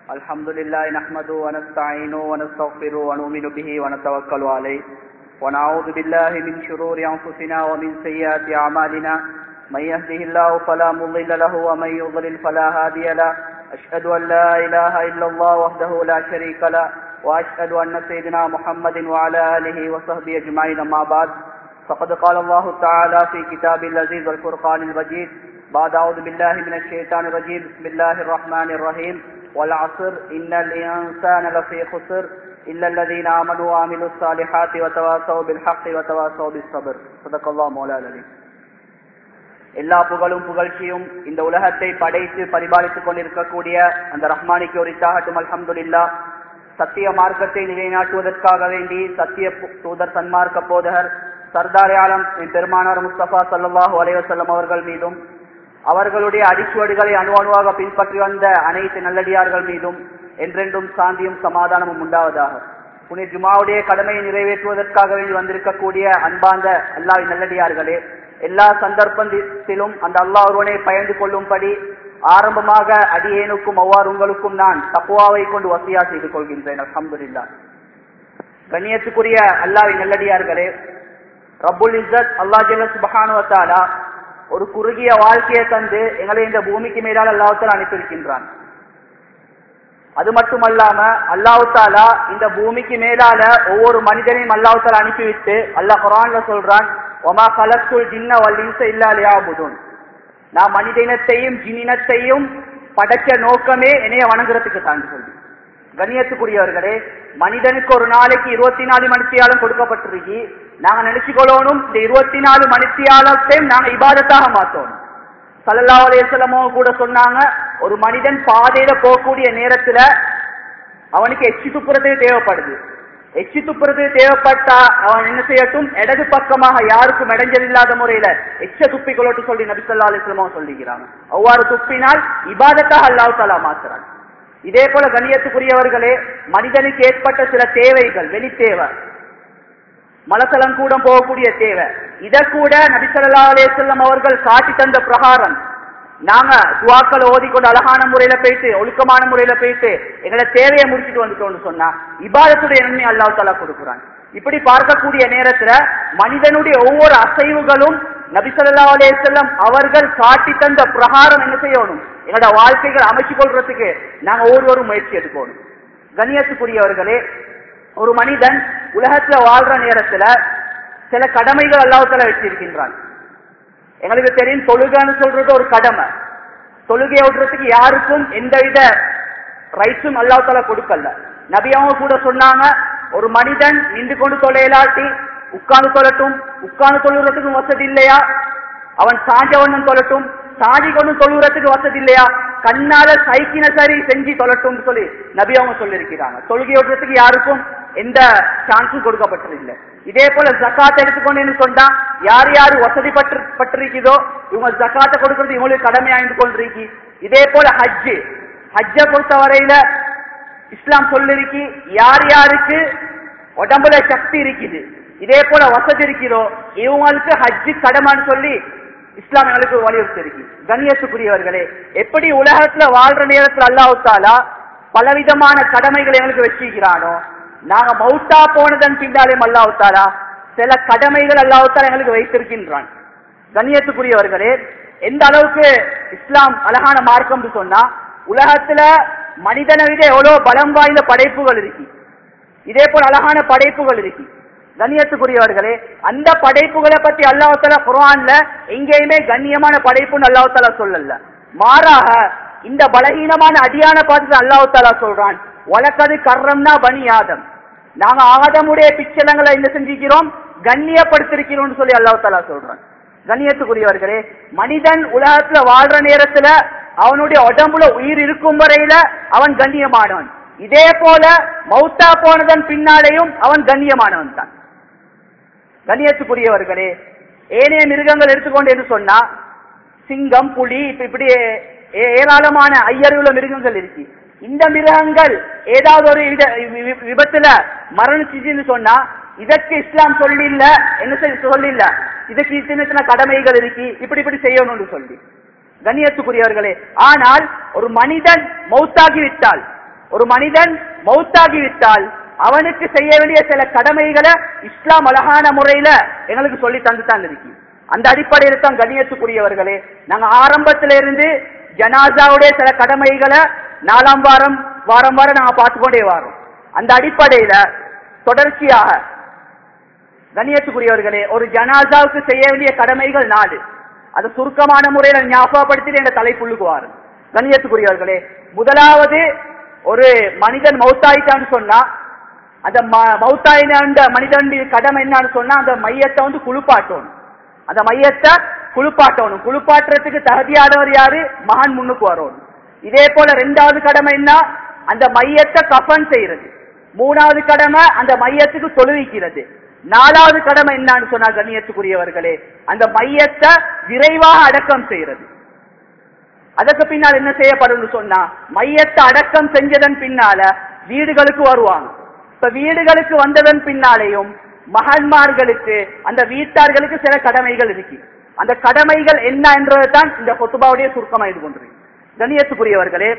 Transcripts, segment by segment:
الحمد لله نحمده ونستعينه ونستغفره ونؤمن به ونتوكل عليه ونعوذ بالله من شرور أنفسنا ومن سيئات أعمالنا من يهده الله فلا مضل له ومن يضلل فلا هادي له أشهد أن لا إله إلا الله وحده لا شريك له وأشهد أن سيدنا محمد وعلى آله وصحبه أجمعين أما بعد فقد قال الله تعالى في كتاب العزيز والفرقان المجيد بعد أعوذ بالله من الشيطان الرجيم بسم الله الرحمن الرحيم والعصر إن الإنسان لفي خسر إلا الذين آمنوا وعملوا الصالحات وتواصوا بالحق وتواصوا بالصبر صدق الله مولا العليم எல்லா புகழும் புகழ்ச்சியும் இந்த உலகத்தை படைத்து பரிபாலித்துக் கொண்டிருக்கக்கூடிய அந்த ரஹ்மானிக்கு உரித்தாகட்டும் அல்ஹம்துலில்லா சத்திய மார்க்கத்தை நிலைநாட்டுவதற்காக வேண்டி சத்திய தூதர் சன்மார்க்க போதகர் சர்தார் ஆலம் பெருமானார் முஸ்தபா சல்லாஹூ அலைவசல்லம் அவர்கள் மீதும் அவர்களுடைய அடிச்சுவடுகளை அணு அணுவாக பின்பற்றி வந்த அனைத்து நல்லடியார்கள் மீதும் என்றென்றும் சாந்தியும் சமாதானமும் உண்டாவதாக புனித ஜுமாவுடைய கடமையை நிறைவேற்றுவதற்காக வேண்டி வந்திருக்கக்கூடிய அன்பார்ந்த அல்லாவின் நல்லடியார்களே எல்லா சந்தர்ப்பத்திலும் அந்த அல்லாஹ் ஒருவனை பயந்து கொள்ளும்படி ஆரம்பமாக அடியேனுக்கும் அவ்வாறு உங்களுக்கும் நான் தப்புவாவை கொண்டு வசதியா செய்து கொள்கின்றேன் அலமதுல்லா கண்ணியத்துக்குரிய அல்லாவின் நல்லடியார்களே ரபுல் இசத் அல்லா ஜல்ல சுபஹானுவத்தாலா ஒரு குறுகிய வாழ்க்கையை தந்து எங்களை இந்த பூமிக்கு மேலால் அல்லாஹால அனுப்பியிருக்கின்றான் அது மட்டுமல்லாம அல்லாஹு தாலா இந்த பூமிக்கு மேலால ஒவ்வொரு மனிதனையும் அல்லாஹு தாலா அனுப்பிவிட்டு அல்லாஹ் குரான்ல சொல்றான் ஒமா கலக்குள் ஜின்ன வல்லின்ச இல்லாலையா புதுன் நான் மனித இனத்தையும் ஜினினத்தையும் படைச்ச நோக்கமே என்னைய வணங்குறதுக்கு தான் சொல்லி கண்ணியத்துக்குரியவர்களே மனிதனுக்கு ஒரு நாளைக்கு இருபத்தி நாலு மணித்தியாலம் கொடுக்கப்பட்டிருக்கு நாங்க நினைச்சுக்கொள்ளணும் இந்த இருபத்தி நாலு மணித்தியாலத்தையும் நாங்க இபாதத்தாக மாத்தோம் சல்லல்லா அலையமோ கூட சொன்னாங்க ஒரு மனிதன் பாதையில போகக்கூடிய நேரத்துல அவனுக்கு எச்சி துப்புறதுக்கு தேவைப்படுது எச்சி துப்புறதுக்கு தேவைப்பட்டா அவன் என்ன செய்யட்டும் இடது பக்கமாக யாருக்கும் இடைஞ்சல் இல்லாத முறையில எச்ச துப்பி கொள்ளட்டும் சொல்லி நபிசல்லா அலிஸ்லமோ சொல்லிக்கிறாங்க அவ்வாறு துப்பினால் இபாதத்தாக அல்லாஹ் தாலா மாத்துறாங்க இதே போல கண்ணியத்துக்குரியவர்களே மனிதனுக்கு ஏற்பட்ட சில தேவைகள் வெளி தேவை மலத்தலம் கூட போகக்கூடிய தேவை இத கூட நபிசல்லா அலேசல்லம் அவர்கள் காட்டி தந்த பிரகாரம் நாங்க துவாக்களை ஓதிக்கொண்டு அழகான முறையில போயிட்டு ஒழுக்கமான முறையில போயிட்டு எங்களை தேவையை முடிச்சுட்டு வந்துட்டோம்னு சொன்னா இபாதத்துடைய நன்மை அல்லாஹ் தாலா கொடுக்குறான் இப்படி பார்க்கக்கூடிய நேரத்துல மனிதனுடைய ஒவ்வொரு அசைவுகளும் நபிசல்லா அலேசல்லம் அவர்கள் காட்டி தந்த பிரகாரம் என்ன செய்யணும் எங்களோட வாழ்க்கைகள் அமைச்சு கொள்றதுக்கு நாங்க ஒவ்வொருவரும் முயற்சி எடுக்கணும் கண்ணியத்துக்குரியவர்களே ஒரு மனிதன் உலகத்துல வாழ்ற நேரத்துல சில கடமைகள் அல்லாஹால வச்சிருக்கின்றான் எங்களுக்கு தெரியும் தொழுகைன்னு சொல்றது ஒரு கடமை தொழுகையை விடுறதுக்கு யாருக்கும் எந்தவித ரைட்ஸும் அல்லாஹால கொடுக்கல நபியாவும் கூட சொன்னாங்க ஒரு மனிதன் நின்று கொண்டு தொலைலாட்டி உட்கார்ந்து தொழட்டும் உட்கார்ந்து தொழுறதுக்கும் வசதி இல்லையா அவன் சாஞ்சவனும் தொழட்டும் சாதி கொண்டு தொழுகிறதுக்கு வசதி இல்லையா கண்ணால சைக்கின சரி செஞ்சு தொழட்டும் சொல்லி நபி அவங்க சொல்லியிருக்கிறாங்க தொழுகை விடுறதுக்கு யாருக்கும் எந்த சான்ஸும் கொடுக்கப்பட்டதில்லை இதே போல ஜக்காத் எடுத்துக்கொண்டு சொன்னா யார் யாரு வசதி பற்று பட்டிருக்குதோ இவங்க ஜக்காத்தை கொடுக்கறது இவங்களுக்கு கடமையாய்ந்து கொண்டிருக்கி இதே போல ஹஜ்ஜு ஹஜ்ஜ பொறுத்த வரையில இஸ்லாம் சொல்லிருக்கி யார் யாருக்கு உடம்புல சக்தி இருக்குது இதே போல வசதி இருக்கிறோ இவங்களுக்கு ஹஜ்ஜு கடமைன்னு சொல்லி இஸ்லாம் எங்களுக்கு வலியுறுத்தி இருக்கு கண்ணியத்துக்குரியவர்களே எப்படி உலகத்துல வாழ்ற நேரத்துல அல்லாஹாலா பலவிதமான கடமைகள் எங்களுக்கு வச்சிருக்கிறானோ நாங்க மௌத்தா போனதன் பின்னாலே அல்லாஹாலா சில கடமைகள் அல்லாஹாலா எங்களுக்கு வைத்திருக்கின்றான் கண்ணியத்துக்குரியவர்களே எந்த அளவுக்கு இஸ்லாம் அழகான மார்க்கம் சொன்னா உலகத்துல மனிதனை விட எவ்வளவு பலம் வாய்ந்த படைப்புகள் இருக்கு இதே போல அழகான படைப்புகள் இருக்கு கண்ணியத்துக்குரியவர்களே அந்த படைப்புகளை பத்தி அல்லாஹால குரான்ல எங்கேயுமே கண்ணியமான படைப்புன்னு அல்லாஹால சொல்லல மாறாக இந்த பலகீனமான அடியான பார்த்து அல்லாஹால சொல்றான் உலக்கது கர்றம்னா பனி ஆதம் நாங்க ஆதமுடைய பிச்சலங்களை என்ன செஞ்சிக்கிறோம் கண்ணியப்படுத்திருக்கிறோம் சொல்லி அல்லாஹால சொல்றான் கண்ணியத்துக்குரியவர்களே மனிதன் உலகத்துல வாழ்ற நேரத்துல அவனுடைய உடம்புல உயிர் இருக்கும் வரையில அவன் கண்ணியமானவன் இதே போல மௌத்தா போனதன் பின்னாலேயும் அவன் கண்ணியமானவன் தான் கண்ணியத்துக்குரியவர்களே ஏனைய மிருகங்கள் எடுத்துக்கொண்டு என்று சொன்னா சிங்கம் புலி இப்ப இப்படி ஏராளமான ஐயருள்ள மிருகங்கள் இருக்கு இந்த மிருகங்கள் ஏதாவது ஒரு விபத்துல மரணிச்சுன்னு சொன்னா இதற்கு இஸ்லாம் சொல்லி இல்ல என்ன சொல்லி இல்ல இதுக்கு சின்ன சின்ன கடமைகள் இருக்கு இப்படி இப்படி செய்யணும்னு சொல்லி கண்ணியத்துக்குரியவர்களே ஆனால் ஒரு மனிதன் மௌத்தாகி விட்டால் ஒரு மனிதன் மௌத்தாகிவிட்டால் அவனுக்கு செய்ய வேண்டிய சில கடமைகளை இஸ்லாம் அழகான முறையில எங்களுக்கு சொல்லி தந்து தான் இருக்கு அந்த அடிப்படையில் தான் கண்ணியத்துக்குரியவர்களே நாங்க ஆரம்பத்தில இருந்து ஜனாசாவுடைய சில கடமைகளை நாலாம் வாரம் வாரம் வாரம் நாங்க பார்த்துக்கொண்டே வரோம் அந்த அடிப்படையில தொடர்ச்சியாக கண்ணியத்துக்குரியவர்களே ஒரு ஜனாசாவுக்கு செய்ய வேண்டிய கடமைகள் நாலு அது சுருக்கமான முறையில ஞாபகப்படுத்தி என்ற தலைப்புள்ளுக்கு வாரும் கண்ணியத்துக்குரியவர்களே முதலாவது ஒரு மனிதன் மௌத்தாயிட்டான்னு சொன்னா அந்த ம- மௌத்தாயின அந்த மனிதனுடைய கடமை என்னன்னு சொன்னா அந்த மையத்தை வந்து குளிப்பாட்டணும் அந்த மையத்தை குளிப்பாட்டணும் குளிப்பாட்டுறதுக்கு தகுதியானவர் யாரு மகான் முன்னுக்கு வரணும் இதே போல ரெண்டாவது கடமை என்ன அந்த மையத்தை கஃபன் செய்யறது மூணாவது கடமை அந்த மையத்துக்கு தொழுவிக்கிறது நாலாவது கடமை என்னன்னு சொன்னா கண்ணியத்துக்குரியவர்களே அந்த மையத்தை விரைவாக அடக்கம் செய்யறது அதற்கு பின்னால் என்ன செய்யப்படும் சொன்னா மையத்தை அடக்கம் செஞ்சதன் பின்னால வீடுகளுக்கு வருவாங்க இப்ப வீடுகளுக்கு வந்ததன் பின்னாலேயும் மகன்மார்களுக்கு அந்த வீட்டார்களுக்கு சில கடமைகள் இருக்கு அந்த கடமைகள் என்ன என்றதுதான் இந்த கொத்துபாவுடைய சுருக்கமா இது கொண்டிருக்கு கண்ணியத்துக்குரியவர்களே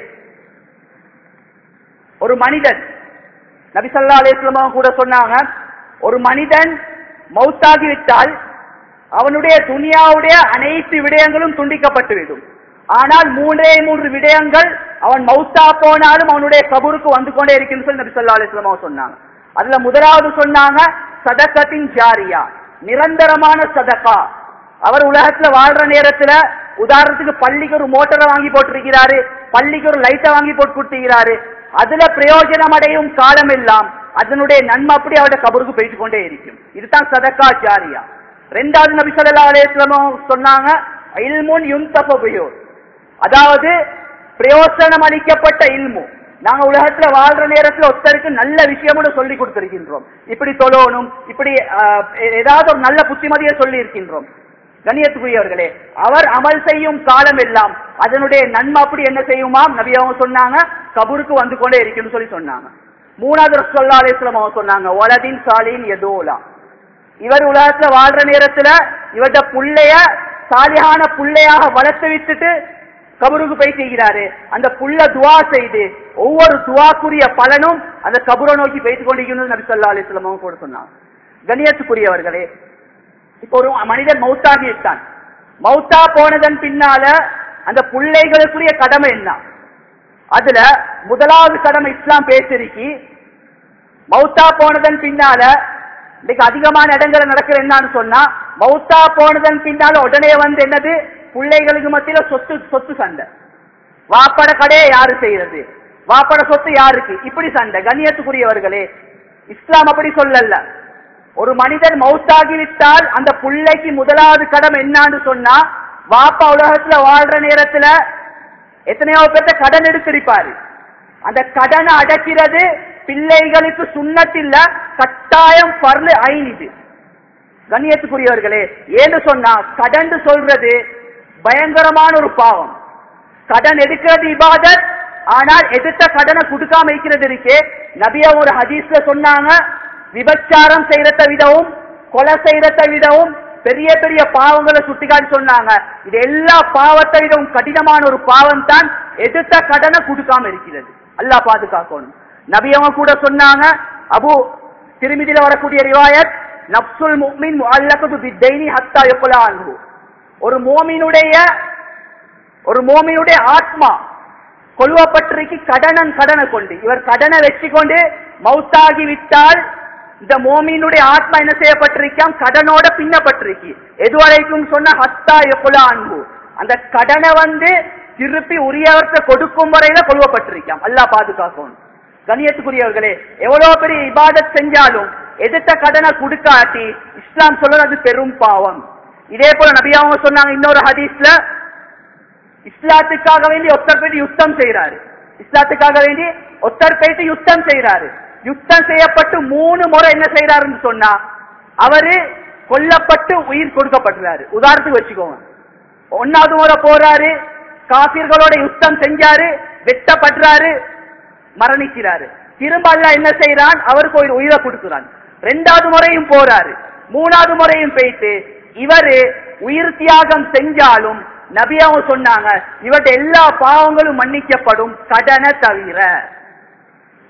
ஒரு மனிதன் நபிசல்லா அலிஸ்லமா கூட சொன்னாங்க ஒரு மனிதன் மௌத்தாகிவிட்டால் அவனுடைய துனியாவுடைய அனைத்து விடயங்களும் துண்டிக்கப்பட்டுவிடும் ஆனால் மூன்றே மூன்று விடயங்கள் அவன் மௌத்தா போனாலும் அவனுடைய கபூருக்கு வந்து கொண்டே இருக்குன்னு சொல்லி நபி சொல்லா அலிஸ்லமா சொன்னாங்க அதுல முதலாவது சொன்னாங்க சதக்கத்தின் ஜாரியா நிரந்தரமான சதக்கா அவர் உலகத்துல வாழ்ற நேரத்துல உதாரணத்துக்கு பள்ளிக்கு ஒரு மோட்டரை வாங்கி போட்டிருக்கிறாரு பள்ளிக்கு ஒரு லைட்டை வாங்கி போட்டு கொடுத்துக்கிறாரு அதுல பிரயோஜனம் அடையும் காலம் எல்லாம் அதனுடைய நன்மை அப்படி அவருடைய கபருக்கு போயிட்டு கொண்டே இருக்கும் இதுதான் சதக்கா ஜாரியா ரெண்டாவது நபி ஸல்லல்லாஹு அலைஹி வஸல்லம் சொன்னாங்க இல்முன் யுன்தஃபு அதாவது பிரயோசனம் அளிக்கப்பட்ட இல்மு நாங்க உலகத்துல வாழ்ற நேரத்துல ஒருத்தருக்கு நல்ல விஷயம்னு சொல்லி கொடுத்திருக்கின்றோம் இப்படி தொழணும் இப்படி ஆஹ், ஏதாவது ஒரு நல்ல புத்திமதியை சொல்லி இருக்கின்றோம் கண்ணியத்துக்குரியவர்களே அவர் அமல் செய்யும் காலம் எல்லாம் அதனுடைய நன்மை அப்படி என்ன செய்யுமாம் நபி அவங்க சொன்னாங்க கபூருக்கு வந்து கொண்டே இருக்குன்னு சொல்லி சொன்னாங்க மூணாவது ரசூலுல்லாஹி அலைஹி வஸல்லம் அவங்க சொன்னாங்க வலதின் சாலின் யதூலா இவர் உலகத்துல வாழ்ற நேரத்துல இவர்ட புள்ளைய சாலியான புள்ளையாக வளர்த்து விட்டுட்டு கபருக்கு போய் செய்கிறாரு அந்த புள்ள துவா செய்து ஒவ்வொரு துவாக்குரிய பலனும் அந்த கபரை நோக்கி போய்த்து கொண்டிருக்கணும் நபி சொல்லா அலிஸ்லாம் அவங்க கூட சொன்னாங்க கண்ணியத்துக்குரியவர்களே இப்போ ஒரு மனிதன் மௌத்தாகி விட்டான் மௌத்தா போனதன் பின்னால அந்த பிள்ளைகளுக்குரிய கடமை என்ன அதுல முதலாவது கடமை இஸ்லாம் பேசிருக்கி மௌத்தா போனதன் பின்னால இன்னைக்கு அதிகமான இடங்கள்ல நடக்கிற என்னன்னு சொன்னா மௌத்தா போனதன் பின்னால உடனே வந்து என்னது பிள்ளைகளுக்கு மத்தியில சொத்து சொத்து சண்டை வாப்பட கடையை யாரு செய்யறது வாப்பட சொத்து யாருக்கு இப்படி சண்டை கண்ணியத்துக்குரியவர்களே இஸ்லாம் அப்படி சொல்லல ஒரு மனிதன் மௌத்தாகி விட்டால் அந்த பிள்ளைக்கு முதலாவது கடமை என்னன்னு சொன்னா வாப்பா உலகத்துல வாழ்ற நேரத்துல எத்தனையோ பேர்த்த கடன் எடுத்திருப்பாரு அந்த கடனை அடைக்கிறது பிள்ளைகளுக்கு சுண்ணத்தில்ல கட்டாயம் பர்லு ஐநிது கண்ணியத்துக்குரியவர்களே ஏன்னு சொன்னா கடன் சொல்றது பயங்கரமான ஒரு பாவம் கடன் எடுக்கிறது இபாதத் ஆனால் எதிர்த்த கடனை கொடுக்காம இருக்கிறது இருக்கே நபியா ஒரு ஹதீஸ்ல சொன்னாங்க விபச்சாரம் செய்யறத விடவும் கொலை செய்யறத விடவும் பெரிய பெரிய பாவங்களை சுட்டிக்காட்டி சொன்னாங்க இது எல்லா பாவத்தை விடவும் கடினமான ஒரு பாவம் தான் எதிர்த்த கடனை கொடுக்காம இருக்கிறது அல்லாஹ் பாதுகாக்கணும் நபி அவங்க கூட சொன்னாங்க அபு திருமிதியில வரக்கூடிய ரிவாயத் நப்சுல் முக்மின் முஅல்லகது பித்தைனி ஹத்தா யுக்லா அன்ஹு ஒரு மோமினுடைய ஒரு மோமினுடைய ஆத்மா கொல்வப்பட்டிருக்கு கடனன் கடனை கொண்டு இவர் கடனை வச்சு கொண்டு மௌத்தாகி விட்டால் இந்த மோமினுடைய ஆத்மா என்ன செய்யப்பட்டிருக்காம் கடனோட பின்னப்பட்டிருக்கு எதுவரைக்கும் சொன்ன ஹத்தா எப்புலா அன்பு அந்த கடனை வந்து திருப்பி உரியவர்த்த கொடுக்கும் வரையில கொல்வப்பட்டிருக்காம் அல்லாஹ் பாதுகாக்கணும் கண்ணியத்துக்குரியவர்களே எவ்வளவு பெரிய இபாதத் செஞ்சாலும் எதிர்த்த கடனை கொடுக்காட்டி இஸ்லாம் சொல்றது அது பெரும் பாவம் இதே போல நபியாவும் சொன்னாங்க இன்னொரு ஹதீஸ்ல இஸ்லாத்துக்காக வேண்டி ஒத்தர் போயிட்டு யுத்தம் செய்யறாரு இஸ்லாத்துக்காக வேண்டி ஒத்தர் போயிட்டு யுத்தம் செய்யறாரு யுத்தம் செய்யப்பட்டு மூணு முறை என்ன செய்யறாருன்னு சொன்னா அவரு கொல்லப்பட்டு உயிர் கொடுக்கப்படுறாரு உதாரணத்துக்கு வச்சுக்கோங்க ஒன்னாவது முறை போறாரு காபிர்களோட யுத்தம் செஞ்சாரு வெட்டப்படுறாரு மரணிக்கிறாரு திரும்ப அல்லாஹ் என்ன செய்யறான் அவருக்கு ஒரு உயிரை கொடுக்கிறான் ரெண்டாவது முறையும் போறாரு மூணாவது முறையும் போயிட்டு இவரு உயிர் தியாகம் செஞ்சாலும் நபியாவும் சொன்னாங்க இவர்ட எல்லா பாவங்களும் மன்னிக்கப்படும் கடனை தவிர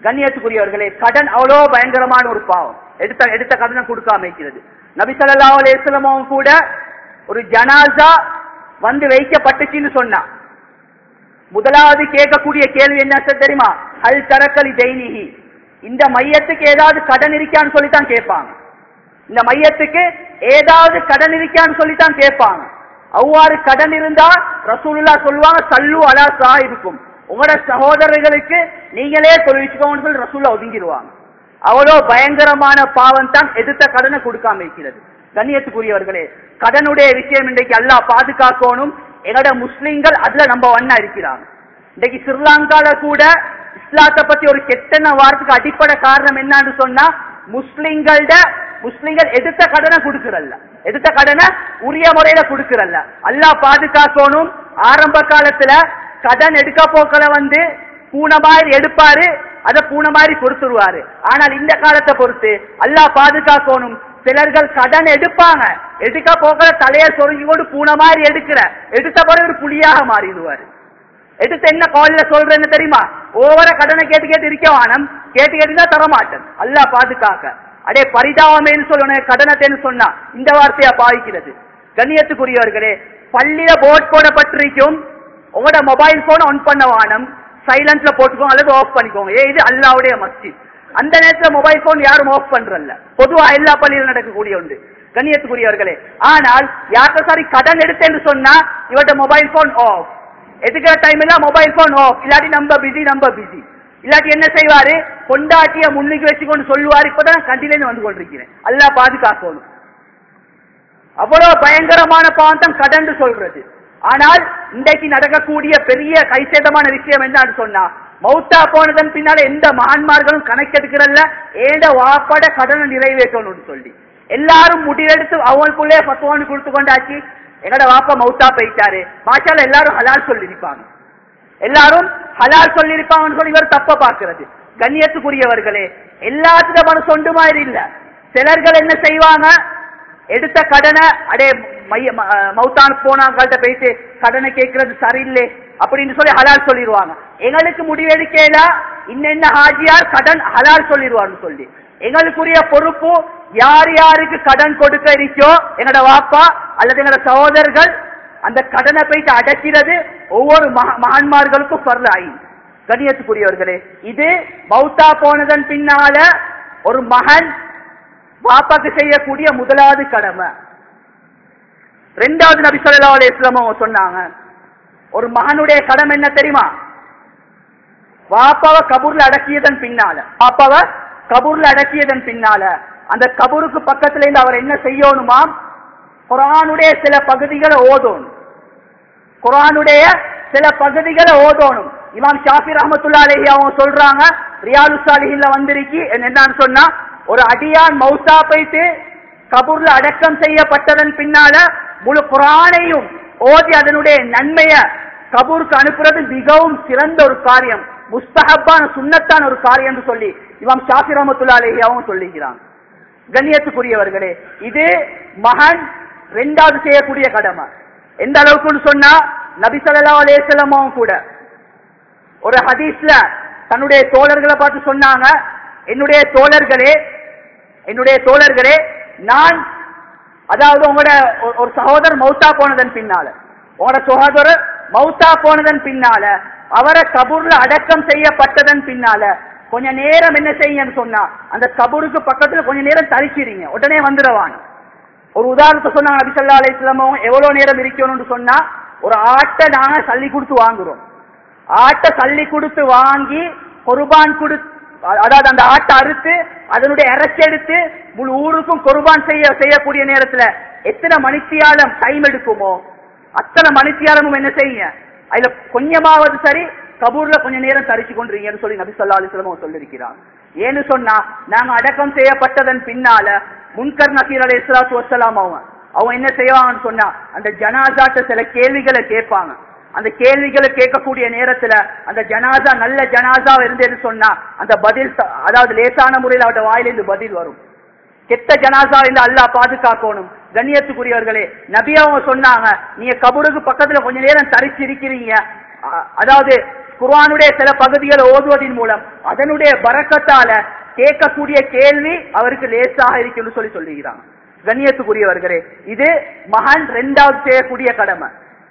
கண்ணியத்துக்குரியவர்களே கடன் அவ்வளோ பயங்கரமான ஒரு பாவம் எடுத்த எடுத்த கடனை கொடுக்காம இருக்கிறது நபி ஸல்லல்லாஹு அலைஹி வஸல்லமும் கூட ஒரு ஜனாசா வந்து வைக்கப்பட்டுச்சுன்னு சொன்னா முதலாவது கேட்கக்கூடிய கேள்வி என்ன சார் தெரியுமா அல் தரக்கலி தைனிஹி இந்த மையத்துக்கு ஏதாவது கடன் இருக்கான்னு சொல்லித்தான் கேட்பாங்க இந்த மையத்துக்கு ஏதாவது கடன் இருக்கான்னு சொல்லித்தான் கேட்பாங்க அவ்வாறு கடன் இருந்தா ரசூலுல்லா சொல்லுவாங்க சல்லு அலா சா இருக்கும் உங்களோட சகோதரர்களுக்கு நீங்களே தொழிற்சிக்கோன்னு சொல்லி ரசூல்லா ஒதுங்கிடுவாங்க அவ்வளோ பயங்கரமான பாவம் தான் எதிர்த்த கடனை கொடுக்காம இருக்கிறது கண்ணியத்துக்குரியவர்களே கடனுடைய விஷயம் இன்றைக்கு அல்லாஹ் பாதுகாக்கணும் எங்கட முஸ்லிம்கள் அதுல நம்ம ஒன்னா இருக்கிறாங்க இன்றைக்கு ஸ்ரீலங்கால கூட இஸ்லாத்தை பத்தி ஒரு கெட்டன வாரத்துக்கு அடிப்படை காரணம் என்னன்னு சொன்னா முஸ்லிம்கள்ட முஸ்லிம்கள் எடுத்த கடனை கொடுக்கறல்ல எடுத்த கடனை உரிய முறையில கொடுக்கறல்ல அல்லாஹ் பாதுகாக்கணும் ஆரம்ப காலத்துல கடன் எடுக்க போக்களை வந்து பூனை மாதிரி எடுப்பாரு அத பூனை மாதிரி கொடுத்துருவாரு ஆனால் இந்த காலத்தை பொறுத்து அல்லாஹ் பாதுகாக்கணும் சிலர்கள் கடன் எடுப்பாங்க எடுக்க போக்கிற தலைய சொருங்கி கொண்டு பூனை மாதிரி எடுக்கிற எடுத்த பிறகு ஒரு புலியாக மாறிடுவாரு எடுத்து என்ன கால்ல சொல்றேன்னு தெரியுமா ஓவர கடனை கேட்டு கேட்டு இருக்க வானம் கேட்டு கேட்டுதான் தரமாட்டேன் அல்லாஹ் பாதுகாக்க அடே பரிதாபமேன்னு சொல்லணும் கடனத்தைன்னு சொன்னா இந்த வார்த்தையா பாவிக்கிறது கண்ணியத்துக்குரியவர்களே பள்ளியில போர்ட் போடப்பட்டிருக்கும் உங்களோட மொபைல் போன் ஆன் பண்ண வானம் சைலண்ட்ல போட்டுக்கோங்க அல்லது ஆஃப் பண்ணிக்கோங்க ஏ இது அல்லாவுடைய மஸ்ஜித் அந்த நேரத்துல மொபைல் போன் யாரும் ஆஃப் பண்றல்ல பொதுவா எல்லா பள்ளியிலும் நடக்கக்கூடிய உண்டு கண்ணியத்துக்குரியவர்களே ஆனால் யார்கிட்ட சாரி கடன் எடுத்தேன்னு சொன்னா இவட்ட மொபைல் போன் ஆஃப் எடுக்கிற டைம் எல்லாம் மொபைல் போன் ஆஃப் இல்லாட்டி நம்ம பிஸி நம்ம பிஸி இல்லாட்டி என்ன செய்வாரு கொண்டாட்டிய முன்னுக்கு வச்சுக்கொண்டு சொல்லுவாரு இப்பதான் கண்டிலேன்னு வந்து கொண்டிருக்கிறேன் அல்லாஹ் பாதுகாக்கணும் அவ்வளவு பயங்கரமான பாவம் தான் கடன் சொல்றது ஆனால் இன்றைக்கு நடக்கக்கூடிய பெரிய கைசேதமான விஷயம் என்னன்னு சொன்னா மௌத்தா போனதன் பின்னால எந்த மகான்மார்களும் கணக்கெடுக்கிறல்ல ஏட வாப்பட கடனை நிறைவேற்றணும்னு சொல்லி எல்லாரும் முடிவெடுத்து அவங்களுக்குள்ளே பத்துவான்னு கொடுத்து கொண்டாச்சு எங்கட வாப்பா மௌத்தா போயிட்டாரு மாஷால எல்லாரும் ஹலால் சொல்லியிருப்பாங்க எல்லாரும் ஹலால் சொல்லியிருப்பாங்கன்னு சொல்லி இவர் தப்ப பாக்குறது கண்ணியத்துக்குரியவர்களே எல்லாத்துக்கும் சொண்டு மாதிரி இல்ல சிலர்கள் என்ன செய்வாங்க எடுத்த கடனை அடே மைய ம- அஹ் மௌத்தான் போனாங்கள்ட்ட போயிட்டு கடனை கேட்கறது சரியில்லை அப்படின்னு சொல்லி ஹலால் சொல்லிடுவாங்க எங்களுக்கு முடிவெடுக்கல இன்னென்ன ஹாஜியார் கடன் ஹலால் சொல்லிடுவான்னு சொல்லி எங்களுக்குரிய பொறுப்பு யார் யாருக்கு கடன் கொடுக்க இருக்கோ எங்களோட வாப்பா அல்லது எங்களோட சகோதரர்கள் அந்த கடனை போயிட்டு அடைக்கிறது ஒவ்வொரு மக- மகான்மார்களுக்கும் பரலாயி கண்ணியத்துக்குரியவர்களே இது மௌத்தா போனதன் பின்னால ஒரு மகன் பாப்பாக்கு செய்யக்கூடிய முதலாவது கடமை ரெண்டாவது நபி ஸல்லல்லாஹு அலைஹி வஸல்லம் சொன்னாங்க ஒரு மகனுடைய கடமை என்ன தெரியுமா வாப்பாவை கபூர்ல அடக்கியதன் பின்னால பாப்பாவை கபூர்ல அடக்கியதன் பின்னால அந்த கபூருக்கு பக்கத்துல இருந்து அவர் என்ன செய்யணுமா குரானுடைய சில பகுதிகளை ஓதணும் குரானுடைய சில பகுதிகளை ஓதணும் இமாம் ஷாஃபி ரஹமத்துல்லா அலைஹி அவங்க சொல்றாங்க ரியாலு சாலிஹில்ல வந்திருக்கி என்னன்னு சொன்னா ஒரு அடியான் மௌத்தா போயிட்டு கபூர்ல அடக்கம் செய்யப்பட்டதன் பின்னால முழு குரானையும் ஓதி அதனுடைய நன்மைய கபூருக்கு அனுப்புறது மிகவும் சிறந்த ஒரு காரியம் முஸ்தஹப்பான சுன்னத்தான ஒரு காரியம் என்று சொல்லி இமாம் ஷாஃபி ரஹமத்துல்லா அலைஹி அவங்க சொல்லுகிறாங்க கண்ணியத்துக்குரியவர்களே இது மகன் ரெண்டாவது செய்யக்கூடிய கடமை எந்த அளவுக்குன்னு சொன்னா நபி ஸல்லல்லாஹு அலைஹி வஸல்லமும் கூட ஒரு ஹதீஸ்ல தன்னுடைய தோழர்களை பார்த்து சொன்னாங்க என்னுடைய தோழர்களே என்னுடைய தோழர்களே நான் அதாவது உங்களோட ஒரு- ஒரு சகோதரர் மௌத்தா போனதன் பின்னால உங்களோட சகோதரர் மௌத்தா போனதன் பின்னால அவரை கபூர்ல அடக்கம் செய்யப்பட்டதன் பின்னால கொஞ்ச நேரம் என்ன செய்யுங்கன்னு சொன்னா அந்த கபூருக்கு பக்கத்துல கொஞ்ச நேரம் தரிச்சிருங்க உடனே வந்துடுவான் ஒரு உதாரணத்தை சொன்னாங்க நபி ஸல்லல்லாஹு அலைஹி வஸல்லம் எவ்வளவு நேரம் இருக்கணும்னு சொன்னா ஒரு ஆட்டை நாங்க சல்லி கொடுத்து வாங்குறோம் ஆட்டை சல்லி கொடுத்து வாங்கி குர்பான் கொடு அதாவது அந்த ஆட்டை அறுத்து அதனுடைய இறைச்சி எடுத்து முழு ஊருக்கும் குர்பான் செய்ய செய்யக்கூடிய நேரத்துல எத்தனை மணித்தியாலம் டைம் எடுக்குமோ அத்தனை மணித்தியாலமும் என்ன செய்யுங்க அதுல கொஞ்சமாவது சரி கபூர்ல கொஞ்ச நேரம் தரிச்சு கொண்டிருங்கன்னு சொல்லி நபி ஸல்லல்லாஹு அலைஹி வஸல்லம் சொல்லியிருக்கிறார் ஏன்னு சொன்னா நாங்க அடக்கம் செய்யப்பட்டதன் பின்னால முன்கர் நசீர் அலை இஸ்லாத்து வசலாம் அவங்க அவங்க என்ன செய்வாங்கன்னு சொன்னா அந்த ஜனாசாட்ட சில கேள்விகளை கேட்பாங்க அந்த கேள்விகளை கேட்கக்கூடிய நேரத்துல அந்த ஜனாசா நல்ல ஜனாசா இருந்தேன்னு சொன்னா அந்த பதில் ச- அதாவது லேசான முறையில் அவட வாயிலிருந்து பதில் வரும் கெட்ட ஜனாசா இருந்து அல்லாஹ் பாதுகாக்கணும் கண்ணியத்துக்குரியவர்களே நபி அவங்க சொன்னாங்க நீங்க கபருக்கு பக்கத்துல கொஞ்ச நேரம் தரிச்சு இருக்கிறீங்க அ- அதாவது குர்ஆனுடைய சில பகுதிகளை ஓதுவதன் மூலம் அதனுடைய பறக்கத்தால கேட்கக்கூடிய கேள்வி அவருக்கு லேசாக இருக்குன்னு சொல்லி சொல்லுகிறாங்க கண்ணியத்துக்குரியவர்களே இது மகன் ரெண்டாவது செய்யக்கூடிய கடமை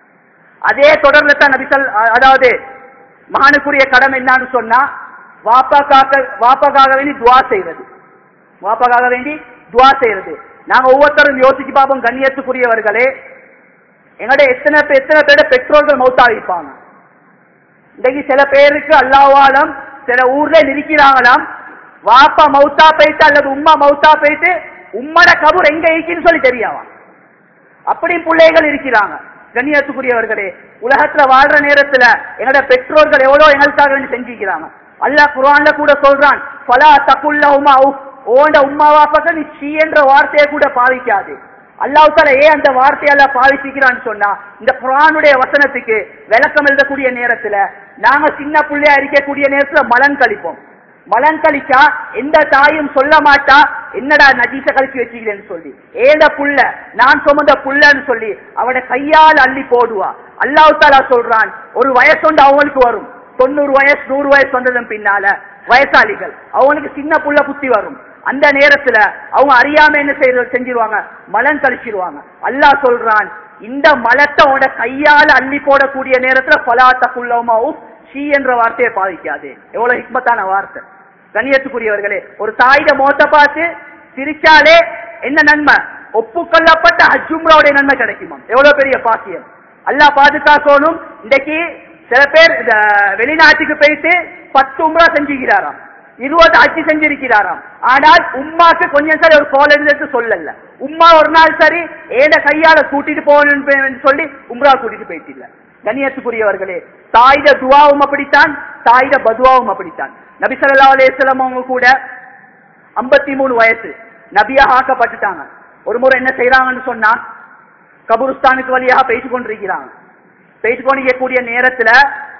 அதே தொடர்ல தான் நபிசல் அ- அதாவது மகனுக்குரிய கடமை என்னன்னு சொன்னா வாப்பாக்காக வாப்பாக்காக வேண்டி துவா செய்வது வாப்பாக்காக வேண்டி துவா செய்யறது நாங்க ஒவ்வொருத்தரும் யோசிச்சு பார்ப்போம் கண்ணியத்துக்குரியவர்களே எங்கட எத்தனை பேர் எத்தனை பேர பெற்றோர்கள் மௌத்தாவிப்பாங்க இன்னைக்கு சில பேருக்கு அல்லாவாலம் சில ஊர்ல நிற்கிறாங்களாம் வாப்பா மௌத்தா போயிட்டு அல்லது உம்மா மௌத்தா போயிட்டு உம்மட கபூர் எங்க இருக்குன்னு சொல்லி தெரியாவா அப்படி பிள்ளைகள் இருக்கிறாங்க கண்ணியத்துக்குரியவர்களே உலகத்துல வாழ்ற நேரத்துல எங்களோட பெற்றோர்கள் எவ்வளவு எங்களுக்காக வேண்டி செஞ்சிருக்கிறாங்க அல்லாஹ் குர்ஆன்ல கூட சொல்றான் ஃபலா தகுல்ல உமா ஓண்ட உம்மாவா பக்கம் நீ சீ என்ற வார்த்தையை கூட பாவிக்காது அல்லாஹ் தால ஏன் அந்த வார்த்தையெல்லாம் பாவிச்சிக்கிறான்னு சொன்னா இந்த குர்ஆனுடைய வசனத்துக்கு விளக்கம் எழுதக்கூடிய நேரத்துல நாங்க சின்ன பிள்ளையா இருக்கக்கூடிய நேரத்துல மலன் கழிப்போம் மலன் கழிச்சா எந்த தாயும் சொல்ல மாட்டா என்னடா நஜீச கழிச்சு வச்சுக்கிறேன்னு சொல்லி ஏத புள்ள நான் சுமந்த புள்ளன்னு சொல்லி அவட கையால் அள்ளி போடுவா அல்லாஹ் தாலா சொல்றான் ஒரு வயசு ஒன்று அவங்களுக்கு வரும் தொண்ணூறு வயசு நூறு வயசு வந்ததன் பின்னால வயசாளிகள் அவங்களுக்கு சின்ன புள்ள புத்தி வரும் அந்த நேரத்துல அவங்க அறியாம என்ன செய்ய செஞ்சிருவாங்க மலன் கழிச்சிருவாங்க அல்லாஹ் சொல்றான் இந்த மலத்தை உட கையால அள்ளி போடக்கூடிய நேரத்துல பலாத்தக்குள்ளமாவும் ஷீ என்ற வார்த்தையை பாதிக்காது எவ்வளவு ஹிக்மத்தான வார்த்தை கண்ணியத்துக்குரியவர்களே ஒரு தாயிட மோத்த பார்த்து சிரிச்சாலே என்ன நன்மை ஒப்புக்கொள்ளப்பட்ட ஹஜ்ஜும்ராவுடைய நன்மை கிடைக்குமா எவ்வளவு பெரிய பாக்கியம் அல்லாஹ் பாதுகாக்கணும் இன்றைக்கு சில பேர் இந்த வெளிநாட்டுக்கு போயிட்டு பத்து உம்ரா செஞ்சுக்கிறாராம் இருபது அச்சு செஞ்சிருக்கிறாராம் ஆனால் உம்மாக்கு கொஞ்சம் சரி ஒரு கோல் எடுத்து சொல்லல உம்மா ஒரு நாள் சரி ஏட கையால கூட்டிட்டு போகணும்னு சொல்லி உம்ரா கூட்டிட்டு போயிட்டு இல்ல கண்ணியத்துக்குரியவர்களே தாயிட துவாவும் அப்படித்தான் தாயிட பதுவாவும் அப்படித்தான் நபி ஸல்லல்லாஹு அலைஹி வஸல்லம் அவங்க கூட 53 வயசு நபியா ஆக்கப்பட்டுட்டாங்க ஒரு முறை என்ன செய்யறாங்கன்னு சொன்னா கபுருஸ்தானுக்கு வழியாக பேசிக் கொண்டிருக்கிறாங்க பேசிக் கொண்டிருக்கக்கூடிய நேரத்துல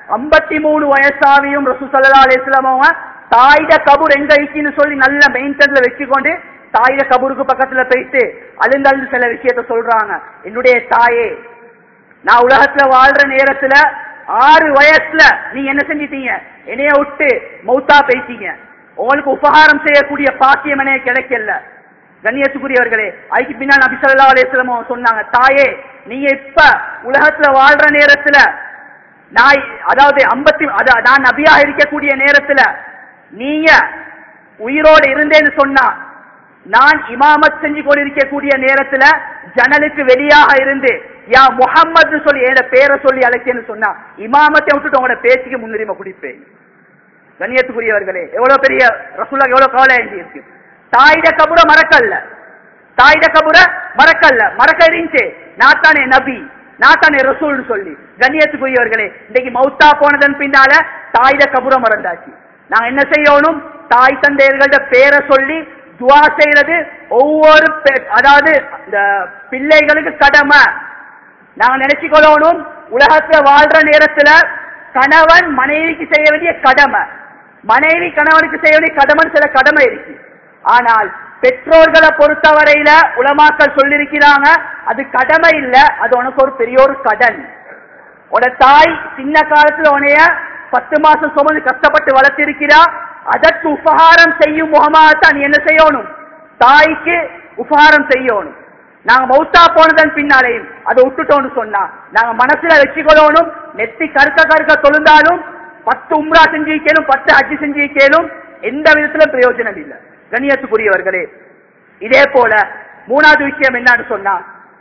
53 வயசாவியும் ரசூ ஸல்லல்லாஹு அலைஹி வஸல்லம் அவங்க தாயிட கபூர் எங்க இருக்குன்னு சொல்லி நல்ல மெயின்டர்ல வச்சுக்கொண்டு தாயிட கபூருக்கு பக்கத்துல போயிட்டு அழுந்தழுந்து சில விஷயத்த சொல்றாங்க என்னுடைய தாயே நான் உலகத்துல வாழ்ற நேரத்துல ஆறு வயசுல நீங்க என்ன செஞ்சிட்டீங்க என்னைய விட்டு மௌத்தா பேசிட்டீங்க உங்களுக்கு உபகாரம் செய்யக்கூடிய பாக்கியம் எனக்கு கிடைக்கல கண்ணியத்துக்குரியவர்களே அதுக்கு பின்னால் நபி ஸல்லல்லாஹு அலைஹி வஸல்லம் சொன்னாங்க தாயே நீங்க இப்ப உலகத்துல வாழ்ற நேரத்துல நான் அதாவது ஐம்பத்தி அத- நான் நபியா இருக்கக்கூடிய நேரத்துல நீங்க உயிரோடு இருந்தேன்னு சொன்னா நான் இமாமத் செஞ்சு கொண்டிருக்கக்கூடிய நேரத்துல ஜன்னலுக்கு வெளியாக இருந்து யா முஹம்மது சொல்லி என்னோட பேரை சொல்லி அழைச்சேன்னு சொன்னா இமாமத்தை விட்டுட்டு உங்களோட பேச்சுக்கு முன்னுரிமை குடிப்பேன் கண்ணியத்துக்குரியவர்களே எவ்வளவு பெரிய ரசூலா எவ்வளவு கவலை இருக்கு தாயிட கபுர மறக்கல்ல தாயிட கபுர மறக்கல்ல மறக்க இருந்துச்சு நான் தானே நபி நான் தானே ரசூல்னு சொல்லி கண்ணியத்துக்குரியவர்களே இன்னைக்கு மௌத்தா போனதன் பின்னால தாயிட கபுர மறந்தாச்சு நாங்க என்ன செய்யணும் தாய் தந்தையர்களோட பேரை சொல்லி துவா செய்யறது ஒவ்வொரு பெ- அதாவது இந்த பிள்ளைகளுக்கு கடமை நாங்க நினைச்சுக்கொள்ளணும் உலகத்துல வாழ்ற நேரத்துல கணவன் மனைவிக்கு செய்ய வேண்டிய கடமை மனைவி கணவனுக்கு செய்ய வேண்டிய கடமைன்னு சில கடமை இருக்கு ஆனால் பெற்றோர்களை பொறுத்தவரையில உலமாக்கள் சொல்லியிருக்கிறாங்க அது கடமை இல்ல அது உனக்கு ஒரு பெரிய ஒரு கடன் உட தாய் சின்ன காலத்துல உனைய பத்து மாசம் சுமந்து கஷ்டப்பட்டு வளர்த்திருக்கிறா அதற்கு உபகாரம் செய்யும் முகமாகத்தான் நீ என்ன செய்யணும் தாய்க்கு உபகாரம் செய்யணும் நாங்க மௌத்தா போனதன் பின்னாலேயும் அதை விட்டுட்டோம்னு சொன்னா நாங்க மனசுல வச்சுக்கொள்ளணும் நெத்தி கருக்க கருக்க தொழுந்தாலும் பத்து உம்ரா செஞ்சிருக்கேனும் பத்து அஜி செஞ்சிருக்கேனும் எந்த விதத்துல பிரயோஜனம் இல்லை கண்ணியத்துக்குரியவர்களே இதே போல மூணாவது விஷயம் என்னன்னு சொன்னா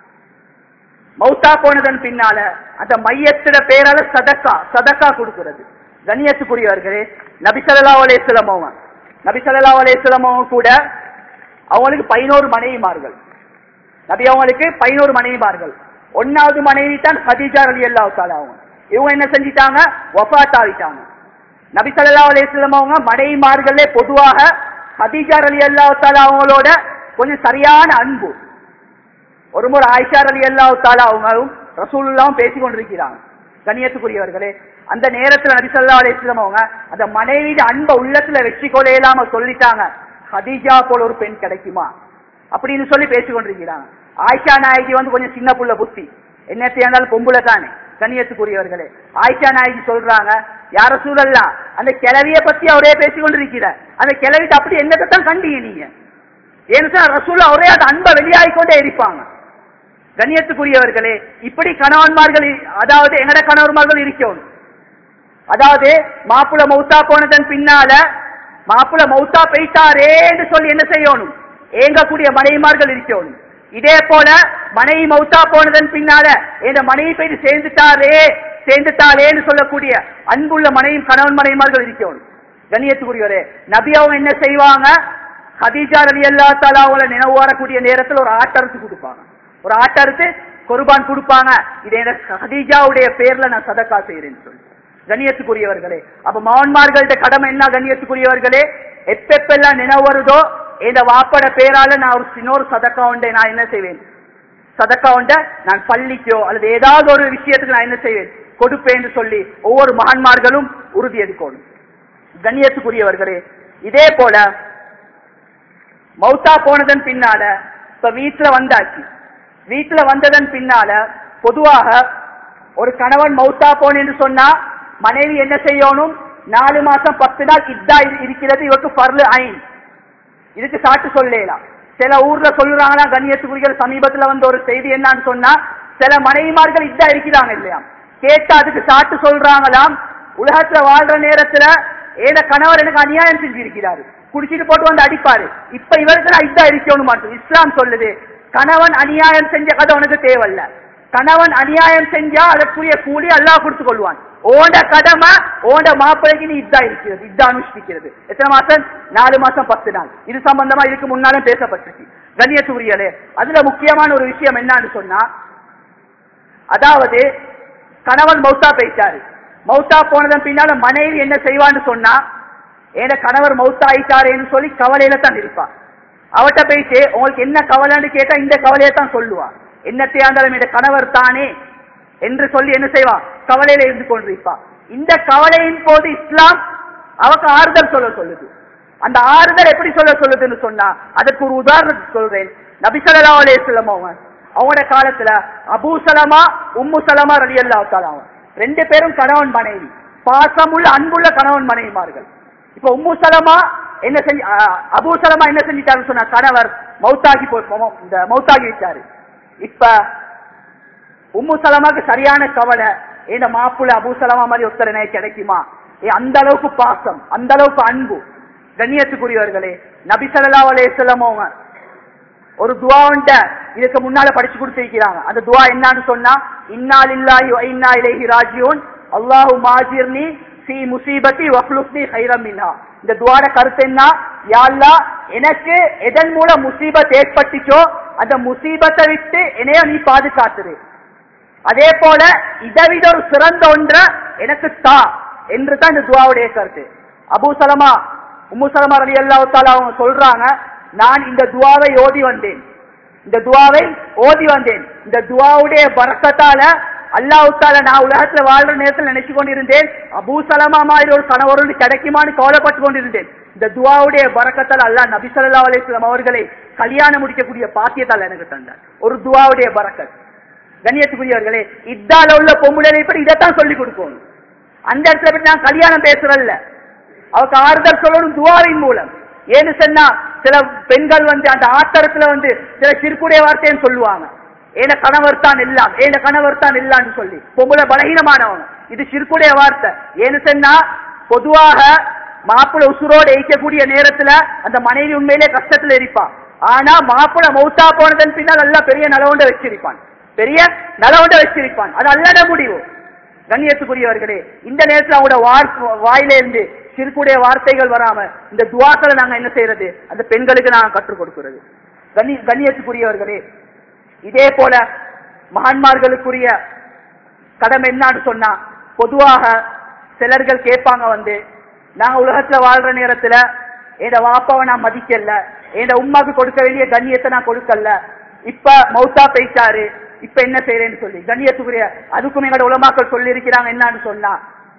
மௌத்தா போனதன் பின்னால அந்த மையத்திட பேரால சதக்கா சதக்கா கொடுக்கிறது கண்ணியத்துக்குரியவர்களே நபி ஸல்லல்லாஹு அலைஹி வஸல்லம் அவங்க நபி ஸல்லல்லாஹு அலைஹி வஸல்லம் அவங்க கூட அவங்களுக்கு பதினோரு மனைவிமார்கள் நபி அவங்களுக்கு பதினோரு மனைவிமார்கள் ஒன்னாவது மனைவி தான் ஹதீஜா ரலியல்லாஹு தஆலா அவங்க இவங்க என்ன செஞ்சிட்டாங்க வஃபாத் ஆகிட்டாங்க நபி ஸல்லல்லாஹு அலைஹி வஸல்லம் அவங்க மனைவிமார்களே பொதுவாக ஹதீஜா ரலியல்லாஹு தஆலா அவங்களோட கொஞ்சம் சரியான அன்பு ஒரு முறை ஆயிஷா அலி அல்லாஹ் தாலா அவங்களும் ரசூலுல்லாவும் பேசிக் கொண்டிருக்கிறாங்க கண்ணியத்துக்குரியவர்களே அந்த நேரத்துல நபி ஸல்லல்லாஹு அலைஹி வஸல்லம் அவங்க அந்த மனைவியோட அன்பை உள்ளத்துல வச்சுக்கொள்ள இல்லாம சொல்லிட்டாங்க ஹதீஜா போல ஒரு பெண் கிடைக்குமா அப்படின்னு சொல்லி பேசிக் கொண்டிருக்கிறாங்க ஆயிஷா நாயகி வந்து கொஞ்சம் சின்ன புள்ள புத்தி என்னத்தையா இருந்தாலும் பொம்புல தானே கண்ணியத்துக்குரியவர்களே ஆயிஷா நாயகி சொல்றாங்க யார சூழல்லா அந்த கிளவிய பத்தி அவரே பேசிக் கொண்டிருக்கிறார் அந்த கிளவிட்டு அப்படி என்னத்தை தான் கண்டீங்க நீங்க ஏன்னு ரசூல் அவரே அந்த அன்பை வெளியாகிக்கொண்டே இருப்பாங்க கண்ணியத்துக்குரியவர்களே இப்படி கணவன்மார்கள் இ- அதாவது எங்கட கணவன்மார்கள் இருக்கணும் அதாவது மாப்பிள மௌத்தா போனதன் பின்னால மாப்பிள மௌத்தா பெய்த்தாரேன்னு சொல்லி என்ன செய்யணும் ஏங்கக்கூடிய மனைவிமார்கள் இருக்கணும் இதே போல மனைவி மௌத்தா போனதன் பின்னால இந்த மனைவி போயிட்டு சேர்ந்துட்டாரே சேர்ந்துட்டாளேன்னு சொல்லக்கூடிய அன்புள்ள மனைவி கணவன் மனைவிமார்கள் இருக்கணும் கண்ணியத்துக்குரியவரே நபி அவங்க என்ன செய்வாங்க ஹதீஜா ரலி அல்லா தாலா அவங்கள நினைவு வரக்கூடிய நேரத்தில் ஒரு ஆட்டறுத்து கொடுப்பாங்க ஒரு ஆட்டறுத்து குர்பான் கொடுப்பாங்க இது எனக்கு ஹதீஜாவுடைய பேர்ல நான் சதக்கா செய்யறேன்னு சொல்லி கண்ணியத்துக்குரியவர்களே அப்ப மகன்மார்கள்ட்ட கடமை என்ன கண்ணியத்துக்குரியவர்களே எப்பெப்பெல்லாம் நினைவு வருதோ இந்த வாப்பட பேரால நான் ஒரு இன்னொரு சதக்கா உண்டை நான் என்ன செய்வேன் சதக்கா உண்ட நான் பள்ளிக்கோ அல்லது ஏதாவது ஒரு விஷயத்துக்கு நான் என்ன செய்வேன் கொடுப்பேன்னு சொல்லி ஒவ்வொரு மகன்மார்களும் உறுதி எடுக்கணும் கண்ணியத்துக்குரியவர்களே இதே போல மௌத்தா போனதன் பின்னால இப்ப வீட்டுல வந்தாச்சு வீட்டுல வந்ததன் பின்னால பொதுவாக ஒரு கணவன் மௌத்தா போனேன்னு சொன்னா மனைவி என்ன செய்யணும் நாலு மாசம் பத்து நாள் இதா இரு- இருக்கிறது இவருக்கு பர்லு ஐன் இதுக்கு சாட்டு சொல்லலாம் சில ஊர்ல சொல்லுறாங்களா கண்ணியத்துக்குரிய சமீபத்துல வந்து ஒரு செய்தி என்னன்னு சொன்னா சில மனைவிமார்கள் இதா இருக்கிறாங்க இல்லையா கேட்டா அதுக்கு சாட்டு சொல்றாங்களாம் உலகத்துல வாழ்ற நேரத்துல ஏத கணவர் எனக்கு அநியாயம் செஞ்சிருக்கிறாரு குடிச்சிட்டு போட்டு வந்து அடிப்பாரு இப்ப இவருக்கு நான் இதா இருக்கணும் மாட்டோம் இஸ்லாம் சொல்லுது கணவன் அநியாயம் செஞ்ச கதை உனக்கு தேவையில்ல கணவன் அநியாயம் செஞ்சா அதற்குரிய கூலி அல்லாஹ் கொடுத்து கொள்வான் ஓண்ட கடமை ஓண்ட மாப்பிள்ளைக்கு நீ இதா இருக்கிறது இதா அனுஷ்டிக்கிறது எத்தனை மாசம் நாலு மாசம் பத்து நாள் இது சம்பந்தமா இதுக்கு முன்னாலும் பேசப்பட்டிருக்கு கண்ணியத்துரியலே அதுல முக்கியமான ஒரு விஷயம் என்னன்னு சொன்னா அதாவது கணவன் மௌத்தா போயிட்டாரு மௌத்தா போனதன் பின்னால மனைவி என்ன செய்வான்னு சொன்னா ஏன கணவர் மௌத்தா ஆயிட்டாரேன்னு சொல்லி கவலையில தான் இருப்பா அவட்ட போயிட்டு உங்களுக்கு என்ன கவலைன்னு கேட்டா இந்த கவலையை தான் சொல்லுவா என்னத்தையா இருந்தாலும் இந்த கணவர் தானே என்று சொல்லி என்ன செய்வா கவலையில இருந்து கொண்டிருப்பா இந்த கவலையின் போது இஸ்லாம் அவக்கு ஆறுதல் சொல்ல சொல்லுது அந்த ஆறுதல் எப்படி சொல்ல சொல்லுதுன்னு சொன்னா அதற்கு ஒரு உதாரணம் சொல்றேன் நபிசல்லா அலையம் அவங்க அவங்களோட காலத்துல அபூ சலமா உம்மு சலமா ரலி அல்லா ரெண்டு பேரும் கணவன் மனைவி பாசமுள்ள அன்புள்ள கணவன் மனைவிமார்கள் இப்ப உம்மு சலமா என்ன செஞ்சு அஹ், அபூ சலமா என்ன செஞ்சிட்டாருன்னு சொன்னா கணவர் மௌத்தாகி போ மௌ- இந்த மௌத்தாகி விட்டாரு இப்ப உம்மு சலமாக்கு சரியான கவலை இந்த மாப்புள்ள அபூ சலமா மாதிரி ஒருத்தர் எனக்கு கிடைக்குமா ஏ அந்த அளவுக்கு பாசம் அந்த அளவுக்கு அன்பு கண்ணியத்துக்குரியவர்களே நபி ஸல்லல்லாஹு அலைஹி வஸல்லம் அவங்க ஒரு துவாவுண்ட இதுக்கு முன்னால படிச்சு கொடுத்திருக்கிறாங்க அந்த துவா என்னன்னு சொன்னா இன்னா லில்லாஹி வ இன்னா இலைஹி ராஜியூன் அல்லாஹு மாஜிர்னி ஃபீ முசீபத்தி வஃப்லுஃப்னி கைரம் மின்ஹா இந்த துவாட கருத்து என்ன யா அல்லாஹ் எனக்கு எதன் மூலம் முசீபத் ஏற்பட்டுச்சோ அந்த முசீபத்தை விட்டு என்னைய நீ பாதுகாத்துரு அதே போல இதைவிட ஒரு சிறந்த ஒன்ற எனக்கு தா என்று தான் இந்த துவாவுடைய கருத்து அபூ சலமா உம்மு சலமா ரலி அல்லாஹ் அவங்க சொல்றாங்க நான் இந்த துவாவை ஓதி வந்தேன் இந்த துவாவை ஓதி வந்தேன் இந்த துவாவுடைய பரக்கத்தால அல்லாஹ் தால நான் உலகத்துல வாழ்ற நேரத்தில் நினைச்சு கொண்டிருந்தேன் அபூ சலமா மாதிரி ஒரு கணவரோடு கிடைக்குமான்னு கவலைப்பட்டு கொண்டிருந்தேன் இந்த துவாவுடைய பரக்கத்தால் அல்லாஹ் நபி ஸல்லல்லாஹு அலைஹி வஸல்லம் அவர்களை கல்யாணம் முடிக்கக்கூடிய பாக்கியத்தால் எனக்கு தந்தார் ஒரு துவாவுடைய பரக்கத் கண்ணியத்துக்குரியவர்களே இதால உள்ள பொம்பளை இப்படி இதைத்தான் சொல்லி கொடுக்கணும் அந்த இடத்துல போய் நான் கல்யாணம் பேசுறல்ல அவருக்கு ஆறுதல் சொல்லணும் துவாவின் மூலம் ஏன்னு சொன்னா சில பெண்கள் வந்து அந்த ஆத்தரத்துல வந்து சில சிறுக்குடைய வார்த்தைன்னு சொல்லுவாங்க ஏன கணவர் தான் எல்லாம் ஏன கணவர் தான் எல்லாம்னு சொல்லி பொம்பளை பலகீனமானவங்க இது சிறுக்குடைய வார்த்தை ஏன்னு சொன்னா பொதுவாக மாப்பிள்ளை உசுரோடு இயக்கக்கூடிய நேரத்துல அந்த மனைவி உண்மையிலே கஷ்டத்துல இருப்பா ஆனா மாப்பிள்ளை மௌத்தா போனதன் பின்னால் நல்லா பெரிய நலவுண்ட வச்சிருப்பான் பெரிய நலவுண்ட வச்சிருப்பான் அது அல்லட முடிவு கண்ணியத்துக்குரியவர்களே இந்த நேரத்துல அவங்களோட வார்- வாயில இருந்து சிறுக்குடைய வார்த்தைகள் வராம இந்த துவாக்களை நாங்க என்ன செய்யறது அந்த பெண்களுக்கு நாங்க கற்றுக் கொடுக்கிறது கண்ணி கண்ணியத்துக்குரியவர்களே இதே போல மகான்மார்களுக்குரிய கடமை என்னன்னு சொன்னா பொதுவாக சிலர்கள் கேட்பாங்க வந்து நாங்க உலகத்துல வாழ்ற நேரத்துல என் வாப்பாவை நான் மதிக்கல என் உம்மாக்கு கொடுக்க வேண்டிய கண்ணியத்தை நான் கொடுக்கல இப்ப மௌத்தா பேசாரு இப்ப என்ன செய்யறேன்னு சொல்லி கண்ணியத்துக்குரிய அதுக்கும் எங்களோட உலமாக்கள் சொல்லி இருக்கிறாங்க என்னன்னு சொன்னா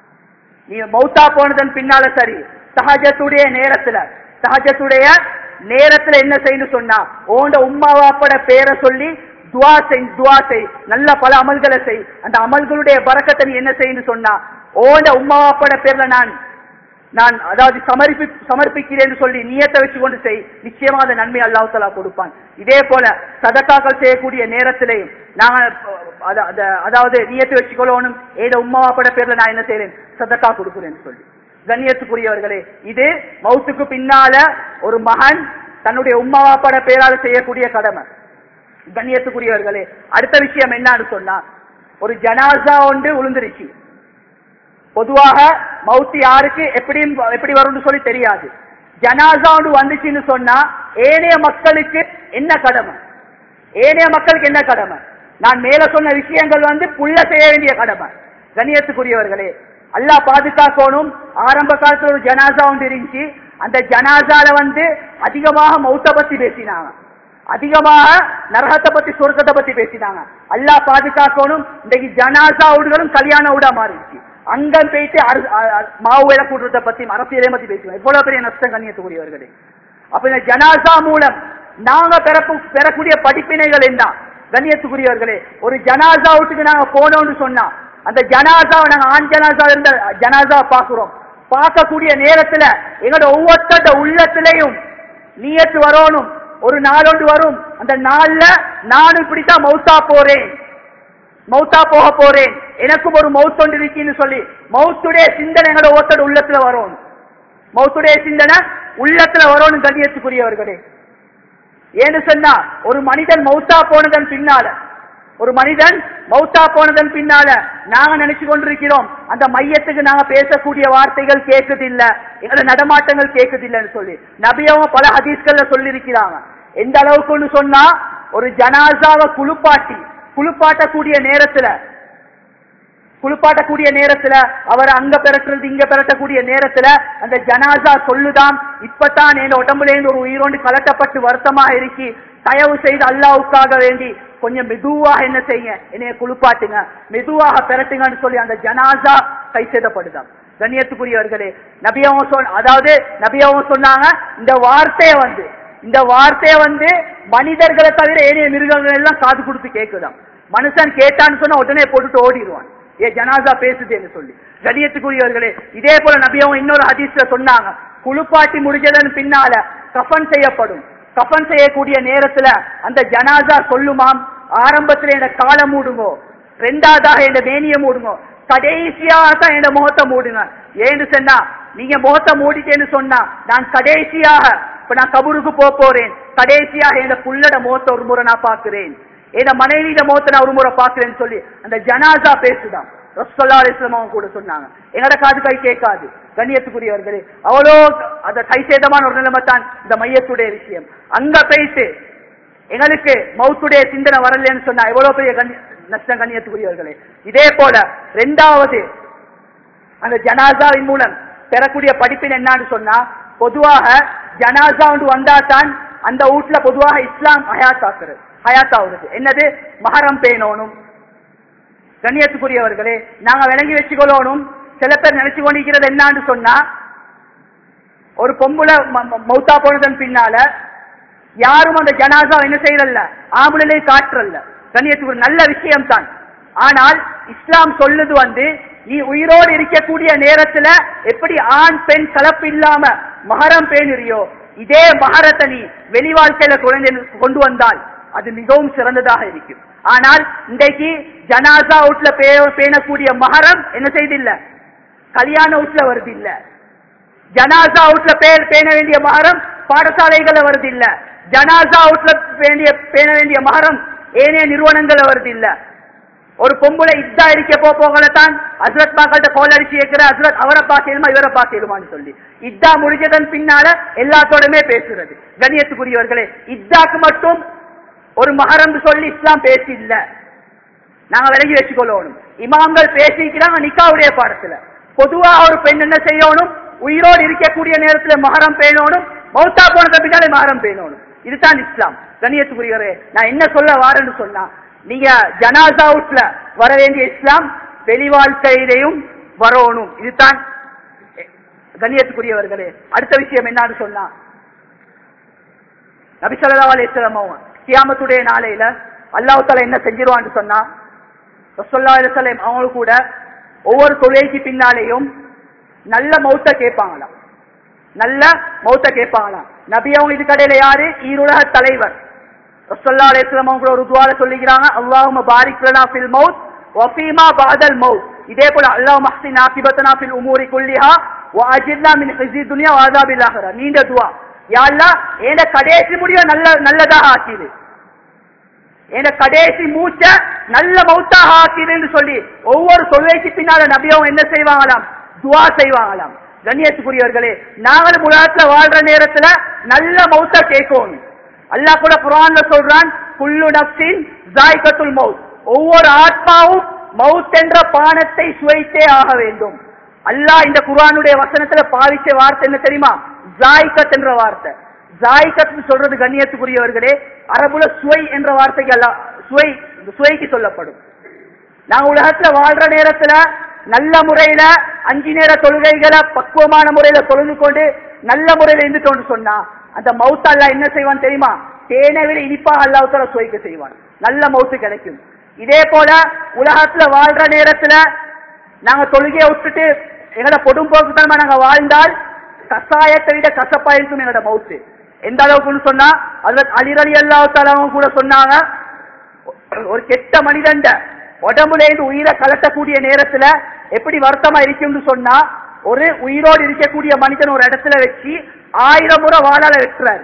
நீ மௌத்தா போனதன் பின்னால சரி சஹஜத்துடைய நேரத்துல சஹஜத்துடைய நேரத்துல என்ன செய்யணும் சொன்னா ஓண்ட உம்மா வாப்பட பேரை சொல்லி துவா செய் துவா செய் நல்ல பல அமல்களை செய் அந்த அமல்களுடைய பறக்கத்தை நீ என்ன செய்யு சொன்னா ஓட உம்மாவாப்பட பேர்ல நான் நான் அதாவது சமர்ப்பி சமர்ப்பிக்கிறேன் சொல்லி நியத்தை வச்சு கொண்டு செய் நிச்சயமா அந்த நன்மை அல்லாஹ் தலா கொடுப்பான் இதே போல சதக்காக்கள் செய்யக்கூடிய நேரத்திலேயும் நாங்க அத- அத- அதாவது நியத்தை வச்சுக்கொள்ளணும் ஏத உம்மாவாப்பட பேர்ல நான் என்ன செய்யறேன் சதக்கா கொடுக்கிறேன்னு சொல்லி கண்ணியத்துக்குரியவர்களே இது மௌத்துக்கு பின்னால ஒரு மகன் தன்னுடைய உம்மாவாப்பட பேரால செய்யக்கூடிய கடமை கண்ணியத்துக்குரியவர்களே அடுத்த விஷயம் என்னன்னு சொன்னா ஒரு ஜனாசா ஒன்று உளுந்துருச்சு பொதுவாக மவுத்து யாருக்கு எப்படி எப்படி வரும்னு சொல்லி தெரியாது ஜனாசா ஒன்று வந்துச்சுன்னு சொன்னா ஏனைய மக்களுக்கு என்ன கடமை ஏனைய மக்களுக்கு என்ன கடமை நான் மேல சொன்ன விஷயங்கள் வந்து புள்ள செய்ய வேண்டிய கடமை கண்ணியத்துக்குரியவர்களே அல்லாஹ் பாதுகாக்கணும் ஆரம்ப காலத்துல ஒரு ஜனாசா ஒன்று இருந்துச்சு அந்த ஜனாசால வந்து அதிகமாக மௌத்த பத்தி பேசினாங்க அதிகமாக நரகத்தை பத்தி சொர்க்கத்தை பத்தி பேசினாங்க அல்லாஹ் பாதுகாக்கணும் இன்றைக்கு ஜனாசா வீடுகளும் கல்யாண வீடா மாறிடுச்சு அங்க போயிட்டு அரு- அ- அ- மாவு விலை கூட்டுறதை பத்தி அரசியலை பத்தி பேசுவோம் எவ்வளவு பெரிய நஷ்டம் கண்ணியத்துக்குரியவர்களே அப்ப இந்த ஜனாசா மூலம் நாங்க பெறப்பு பெறக்கூடிய படிப்பினைகள் என்ன கண்ணியத்துக்குரியவர்களே ஒரு ஜனாசா வீட்டுக்கு நாங்க போனோம்னு சொன்னா அந்த ஜனாசாவை நாங்க ஆண் ஜனாசா இருந்த ஜனாசா பாக்குறோம் பார்க்கக்கூடிய நேரத்துல எங்களோட ஒவ்வொருத்தட உள்ளத்திலையும் நியத்து வரணும் ஒரு நாளொன்று வரும் அந்த நாள்ல நானும் இப்படித்தான் மௌத்தா போறேன் மௌத்தா போக போறேன் எனக்கும் ஒரு மவுத் ஒன்று இருக்குன்னு சொல்லி மௌத்துடைய சிந்தனை எங்களோட ஒவ்வொருத்தட உள்ளத்துல வரும் மௌத்துடைய சிந்தனை உள்ளத்துல வரும்னு கண்ணியத்துக்குரியவர்களே ஏன்னு சொன்னா ஒரு மனிதன் மௌத்தா போனதன் பின்னால ஒரு மனிதன் மௌத்தா போனதன் பின்னால நாங்க நினைச்சு கொண்டிருக்கிறோம் அந்த மையத்துக்கு நாங்க பேசக்கூடிய வார்த்தைகள் கேக்குது இல்ல எங்களோட நடமாட்டங்கள் கேக்குது இல்லன்னு சொல்லி நபியவங்க பல ஹதீஸ்கள்ல சொல்லியிருக்கிறாங்க எந்த அளவுக்குன்னு சொன்னா ஒரு ஜனாசாவை குளிப்பாட்டி குளிப்பாட்டக்கூடிய நேரத்துல குளிப்பாட்டக்கூடிய நேரத்துல அவர் அங்க பிறக்கிறது இங்க பிறக்கக்கூடிய நேரத்துல அந்த ஜனாசா சொல்லுதாம் இப்பதான் என் உடம்புல இருந்து ஒரு உயிரோண்டு கலட்டப்பட்டு வருத்தமா இருக்கி தயவு செய்து அல்லாவுக்காக வேண்டி கொஞ்சம் மெதுவாக என்ன செய்யுங்க என்னைய குளிப்பாட்டுங்க மெதுவாக பிறட்டுங்கன்னு சொல்லி அந்த ஜனாசா கை செய்தப்படுதாம் கண்ணியத்துக்குரியவர்களே நபியாவும் சொன்ன அதாவது நபியாவும் சொன்னாங்க இந்த வார்த்தையை வந்து இந்த வார்த்தையை வந்து மனிதர்களை தவிர ஏனைய மிருகங்கள் எல்லாம் காது கொடுத்து கேட்குதாம் மனுஷன் கேட்டான்னு சொன்னா உடனே போட்டுட்டு ஓடிடுவான் ஏ ஜனாசா பேசுதேன்னு சொல்லி கண்ணியத்துக்குரியவர்களே இதே போல நபியாவும் இன்னொரு ஹதீஸ்ல சொன்னாங்க குளிப்பாட்டி முடிஞ்சதன் பின்னால கஃபன் செய்யப்படும் கஃபன் செய்யக்கூடிய நேரத்துல அந்த ஜனாசா சொல்லுமாம் ஆரம்பத்துல என்ன காலை மூடுங்கோ ரெண்டாவதாக என்ன மேனிய மூடுங்க கடைசியாக தான் என் முகத்தை மூடுங்க ஏன்னு சொன்னா நீங்க முகத்தை மூடிட்டேன்னு சொன்னா நான் கடைசியாக இப்ப நான் கபூருக்கு போக போறேன் கடைசியாக என் புள்ளட முகத்தை ஒரு முறை நான் பாக்குறேன் என் மனைவியிட முகத்தை நான் ஒரு முறை பாக்குறேன்னு சொல்லி அந்த ஜனாசா பேசுதான் ரசோல்லா அலிஸ்லாம் அவங்க கூட சொன்னாங்க எங்கட காது கை கேட்காது கண்ணியத்துக்குரியவர்களே அவ்வளோ அந்த கை சேதமான ஒரு நிலைமை தான் இந்த மையத்துடைய விஷயம் அங்க போயிட்டு எங்களுக்கு மௌத்துடைய சிந்தனை வரலன்னு சொன்னா எவ்வளவு பெரிய கண்ணி நஷ்டம் கண்ணியத்துக்குரியவர்களே இதே போல ரெண்டாவது அந்த ஜனாசாவின் மூலம் பெறக்கூடிய படிப்பின் என்னன்னு சொன்னா பொதுவாக ஜனாசா ஒன்று வந்தாதான் அந்த வீட்டுல பொதுவாக இஸ்லாம் ஹயாத்தாக்குறது ஹயாத்தாவுறது என்னது மஹரம் பேணணும் கண்ணியத்துக்குரியவர்களே நாங்க விளங்கி வச்சுக்கொள்ளணும் சில பேர் நினைச்சு கொண்டிருக்கிறது என்னான்னு சொன்னா ஒரு பொம்புல ம- ம- மௌத்தா போனதன் பின்னால யாரும் அந்த ஜனாசா என்ன செய்யறல்ல ஆம்பளை காட்டுறல்ல கண்ணியத்துக்கு ஒரு நல்ல விஷயம் தான் ஆனால் இஸ்லாம் சொல்லுது வந்து நீ உயிரோடு இருக்கக்கூடிய நேரத்துல எப்படி ஆண் பெண் கலப்பு இல்லாம மகரம் பேணுறியோ இதே மகரத்தை நீ வெளி வாழ்க்கையில குழந்தை கொண்டு வந்தால் அது மிகவும் சிறந்ததாக இருக்கும் ஆனால் இன்றைக்கு ஜனாசா வீட்டுல பே பேணக்கூடிய மகரம் என்ன செய்தில்ல கல்யாண வீட்டுல வருது இல்ல ஜனாசா வீட்டுல பேர் பேண வேண்டிய மகரம் பாடசாலைகள்ல வருது இல்ல ஜனாசா வீட்டுல வேண்டிய பேண வேண்டிய மகரம் ஏனைய நிறுவனங்கள்ல வருது இல்ல ஒரு பொம்பளை இத்தா இருக்க போ போகலத்தான் ஹசரத் பாக்கள்கிட்ட கோல் அடிச்சு கேட்கிற ஹசரத் அவரை பாக்கலுமா இவரை பாக்கலுமான்னு சொல்லி இத்தா முடிஞ்சதன் பின்னால எல்லாத்தோடமே பேசுறது கண்ணியத்துக்குரியவர்களே இத்தாக்கு மட்டும் ஒரு மகரம் சொல்லி இஸ்லாம் பேசி இல்ல நாங்க விலகி வச்சுக்கொள்ளணும் இமாம்கள் பேசிக்கிறாங்க நிக்காவுடைய பாடத்துல பொதுவா ஒரு பெண் என்ன செய்யணும் உயிரோடு இருக்கக்கூடிய நேரத்துல மகரம் பேணணும் மௌத்தா போனது பின்னாலே மகரம் பேணணும் இதுதான் இஸ்லாம் கண்ணியத்துக்குரியவரே நான் என்ன சொல்ல வாரேன்னு சொன்னா நீங்க ஜனாசா வீட்ல வர வேண்டிய இஸ்லாம் வெளி வாழ்க்கையிலையும் வரணும் இதுதான் கண்ணியத்துக்குரியவர்களே அடுத்த விஷயம் என்னன்னு சொன்னா நபி ஸல்லல்லாஹு அலைஹி வஸல்லம் அவங்க கியாமத்துடைய நாளையில அல்லாஹ் தாலா என்ன செஞ்சிருவான்னு சொன்னா ரசல்லா அலிசல்லம் அவங்களுக்கு கூட ஒவ்வொரு தொழுகைக்கு பின்னாலேயும் நல்ல மௌத்த கேட்பாங்களாம் நல்ல மௌத்த கேட்பாங்களாம் நபி அவங்க இதுக்கடையில யாரு ஈருலக தலைவர் ரசல்லா அலிஸ்லாம் அவங்க கூட ஒரு துவால சொல்லிக்கிறாங்க அல்லாஹும பாரிக் லனா ஃபில் மௌத் வஃபீமா பாதல் மௌத் இதே போல அல்லாஹ் மஹ்சின் ஆகிபத்தனா ஃபில் உமூரி குல்லிஹா வஅஜிர்னா மின் ஹிஸி துன்யா வஅதாபில் ஆஹிரா நீண்ட துவா யா அல்லாஹ் ஏண்ட கடைசி முடிவை நல்ல நல்லதாக ஆக்கிடு என கடைசி மூச்ச நல்ல மௌத்தாக ஆக்கிடுன்னு சொல்லி ஒவ்வொரு தொழுகைக்கு பின்னால நபியும் என்ன செய்வாங்களாம் துவா செய்வாங்களாம் கண்ணியத்துக்குரியவர்களே நாங்களும் உலகத்துல வாழ்ற நேரத்துல நல்ல மௌத்த கேட்கணும் அல்லாஹ் கூட குரான்ல சொல்றான் குல்லு நப்சின் ஜாய்கத்துல் மவுத் ஒவ்வொரு ஆத்மாவும் மவுத் என்ற பானத்தை சுவைத்தே ஆக வேண்டும் அல்லாஹ் இந்த குரானுடைய வசனத்துல பாவிச்ச வார்த்தை என்ன தெரியுமா ஜாய்கத் என்ற வார்த்தை ஜாய்கத் சொல்றது கண்ணியத்துக்குரியவர்களே அரபுல சுவை என்ற வார்த்தைக்கு அல்ல சுவை சுவைக்கு சொல்லப்படும் நாங்க உலகத்துல வாழ்ற நேரத்துல நல்ல முறையில அஞ்சு நேர தொழுகைகளை பக்குவமான முறையில தொழுது கொண்டு நல்ல முறையில இருந்துட்டோம்னு சொன்னா அந்த மவுத் அல்லா என்ன செய்வான் தெரியுமா தேனை விட இனிப்பா அல்லாவுத்தர சுவைக்க செய்வான் நல்ல மவுத்து கிடைக்கும் இதே போல உலகத்துல வாழ்ற நேரத்துல நாங்க தொழுகையை விட்டுட்டு எங்களோட பொடும்போக்குத்தனமா நாங்க வாழ்ந்தால் கசாயத்தை விட கசப்பா இருக்கும் என்னோட மவுத்து எந்த அளவுக்குன்னு சொன்னா அதுல அலிரலி அல்லாத்தாலும் கூட சொன்னாங்க ஒரு கெட்ட மனிதன் உடம்புல இருந்து உயிரை கலட்டக்கூடிய நேரத்துல எப்படி வருத்தமா இருக்கும்னு சொன்னா ஒரு உயிரோடு இருக்கக்கூடிய மனிதன் ஒரு இடத்துல வச்சு ஆயிரம் முறை வாழால வெட்டுறாரு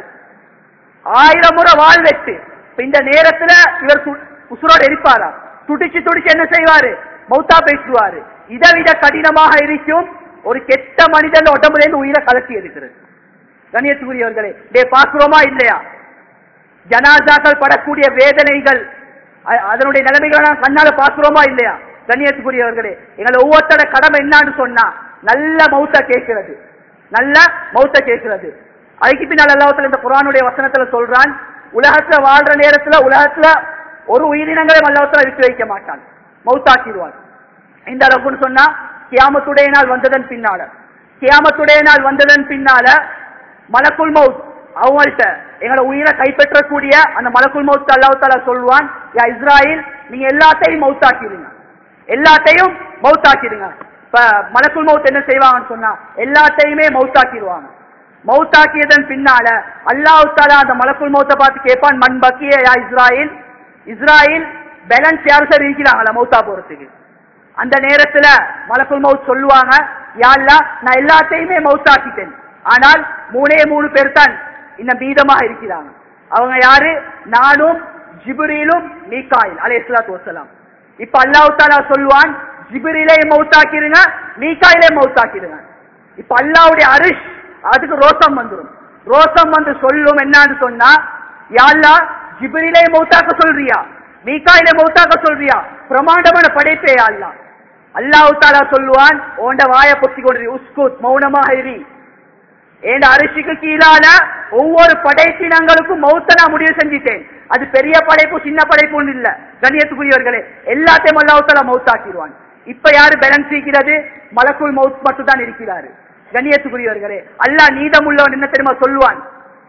ஆயிரம் முறை வாழ் வெட்டு இப்ப இந்த நேரத்துல இவர் சு- உசுரோடு இருப்பாரா துடிச்சு துடிச்சு என்ன செய்வாரு மௌத்தா பேசுவாரு இதை விட கடினமாக இருக்கும் ஒரு கெட்ட மனிதன் உடம்புல இருந்து உயிரை கலட்டி எடுக்கிறது கணியத்துக்குரியவர்களே டே பாக்குறோமா இல்லையா ஜனாசாக்கள் படக்கூடிய வேதனைகள் அ- அதனுடைய நிலைமைகளை நான் கண்ணால பாக்குறோமா இல்லையா கண்ணியத்துக்குரியவர்களே எங்களை ஒவ்வொருத்தர கடமை என்னான்னு சொன்னா நல்ல மௌத்த கேட்கிறது நல்ல மௌத்த கேட்கிறது அதுக்கு பின்னால் அல்லாஹ்வுத்தாலா இந்த குர்ஆனுடைய வசனத்துல சொல்றான் உலகத்துல வாழ்ற நேரத்துல உலகத்துல ஒரு உயிரினங்களையும் அல்லாஹ்வுத்தாலா விட்டு வைக்க மாட்டான் மௌத்தாக்கிடுவான் இந்த அளவுக்குன்னு சொன்னா கியாமத்துடைய நாள் வந்ததன் பின்னால கியாமத்துடைய நாள் வந்ததன் பின்னால மலக்குல் மவுத் அவங்கள்ட்ட எங்களோட உயிரை கைப்பற்றக்கூடிய அந்த மலக்குல் மவுத் அல்லாஹ் தாலா சொல்லுவான் யா இஸ்ராயில் நீங்க எல்லாத்தையும் மவுத்தாக்கிடுங்க எல்லாத்தையும் மவுத்தாக்கிடுங்க இப்ப மலக்குல் மவுத் என்ன செய்வாங்கன்னு சொன்னா எல்லாத்தையுமே மவுத்தாக்கிடுவாங்க மவுத்தாக்கியதன் பின்னால அல்லாஹ் தாலா அந்த மலக்குல் மௌத்தை பார்த்து கேட்பான் மண் பக்கிய யா இஸ்ராயில் இஸ்ராயில் பேலன்ஸ் யார் சார் இருக்கிறாங்களா மௌத்தா போறதுக்கு அந்த நேரத்துல மலக்குல் மவுத் சொல்லுவாங்க யா அல்லாஹ் நான் எல்லாத்தையுமே மவுத்தாக்கிட்டேன் ஆனால் மூணே மூணு பேர் தான் இன்னும் மீதமாக இருக்கிறாங்க அவங்க யாரு நானும் ஜிப்ரீலும் மீகாயில் அலை இஸ்லாத்து வசலாம் இப்ப அல்லாஹ் தாலா சொல்லுவான் ஜிப்ரீலை மவுத்தாக்கிடுங்க மீகாயிலே மவுத்தாக்கிடுங்க இப்ப அல்லாவுடைய அரிஷ் அதுக்கு ரோசம் வந்துடும் ரோசம் வந்து சொல்லும் என்னன்னு சொன்னா யாழ்லா ஜிப்ரிலே மௌத்தாக்க சொல்றியா மீகாயிலே மௌத்தாக்க சொல்றியா பிரமாண்டமான படைப்பே அல்லா அல்லாஹ் தாலா சொல்லுவான் ஓண்ட வாய பொத்தி கொண்டு உஸ்குத் மௌனமாக இரு ஏண்ட அரிசிக்கு கீழால ஒவ்வொரு படைப்பினங்களுக்கும் மௌத்த நான் முடிவு செஞ்சிட்டேன் அது பெரிய படைப்பு சின்ன படைப்புன்னு இல்ல கண்ணியத்துக்குரியவர்களே எல்லாத்தையும் அல்லாஹால மௌத்தாக்கிடுவான் இப்ப யாரு பேலன்ஸ் இருக்கிறது மலக்குள் மவுத் மட்டும் தான் இருக்கிறாரு கண்ணியத்துக்குரியவர்களே அல்லாஹ் நீதமுள்ளவன் என்ன தெரியுமா சொல்லுவான்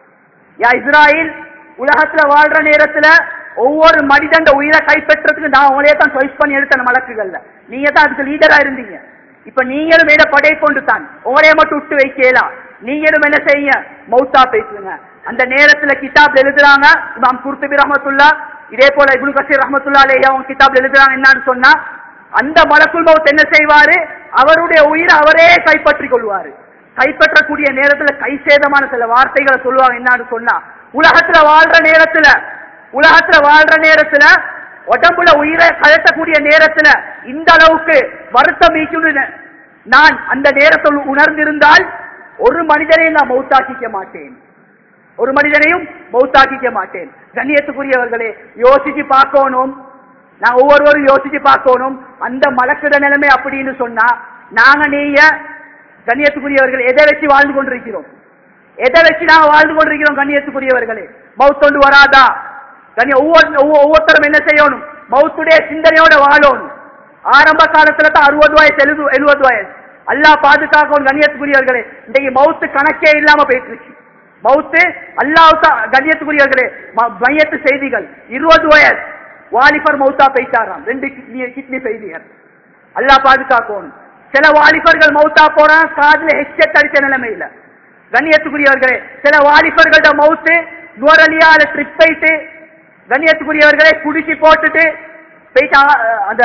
யா இஸ்ராயில் உலகத்துல வாழ்ற நேரத்துல ஒவ்வொரு மனிதன் உயிரை கைப்பற்றதுக்கு நான் உங்களே தான் சாய்ஸ் பண்ணி எடுத்தேன் மலக்குகள்ல நீங்க தான் அதுக்கு லீடரா இருந்தீங்க இப்ப நீங்களும் வேற படை கொண்டு தான் உங்களைய மட்டும் விட்டு வைக்கலாம் நீங்களும் என்ன செய்யுங்க மௌத்தா பேசுங்க அந்த நேரத்துல கிதாப் எழுதுறாங்க இமாம் குர்துபி ரஹமத்துல்லா இதே போல இப்னு கசீர் ரஹமத்துல்லா அலைஹி அவங்க கிதாப் எழுதுறாங்க என்னன்னு சொன்னா அந்த மலக்குல் மௌத் என்ன செய்வாரு அவருடைய உயிரை அவரே கைப்பற்றிக் கொள்வாரு கைப்பற்றக்கூடிய நேரத்துல கை சேதமான சில வார்த்தைகளை சொல்லுவாங்க என்னன்னு சொன்னா உலகத்துல வாழ்ற நேரத்துல உலகத்துல வாழ்ற நேரத்துல உடம்புல உயிரை கழட்டக்கூடிய நேரத்துல இந்த அளவுக்கு வருத்தம் ஈக்கும்னு நான் அந்த நேரத்தில் உணர்ந்திருந்தால் ஒரு மனிதனையும் நான் மௌத்தாக்கிக்க மாட்டேன் ஒரு மனிதனையும் மௌத்தாக்கிக்க மாட்டேன் கண்ணியத்துக்குரியவர்களே யோசிச்சு பார்க்கணும் நான் ஒவ்வொருவரும் யோசிச்சு பார்க்கணும் அந்த மலக்கிட நிலைமை அப்படின்னு சொன்னா நாங்க நீங்க கண்ணியத்துக்குரியவர்கள் எதை வச்சு வாழ்ந்து கொண்டிருக்கிறோம் எதை வச்சு நாங்க வாழ்ந்து கொண்டிருக்கிறோம் கண்ணியத்துக்குரியவர்களே மவுத்தொண்டு வராதா கண்ணிய ஒவ்வொரு ஒவ்வொரு- ஒவ்வொருத்தரும் என்ன செய்யணும் மவுத்துடைய சிந்தனையோட வாழணும் ஆரம்ப காலத்துல தான் அறுபது வயசு எழுபது எழுபது வயசு அல்லாஹ் பாதுகாக்கணும் கண்ணியத்துக்குரியவர்களே இன்றைக்கு மவுத்து கணக்கே இல்லாம போயிட்டு இருக்கு மவுத்து அல்லாஹ் கண்ணியத்துக்குரியவர்களே ம- மையத்து செய்திகள் இருபது வயசு வாலிபர் மௌத்தா போயிட்டாராம் ரெண்டு கிட்னி கிட்னி ஃபெயிலியர் அல்லாஹ் பாதுகாக்கணும் சில வாலிபர்கள் மௌத்தா போறான் காதுல ஹெட்செட் அடிச்ச நிலைமையில கண்ணியத்துக்குரியவர்களே சில வாலிபர்களோட மவுத்து நுவரலியால ட்ரிப் போயிட்டு கண்ணியத்துக்குரியவர்களே குடிச்சு போட்டுட்டு போயிட்டு ஆ- அந்த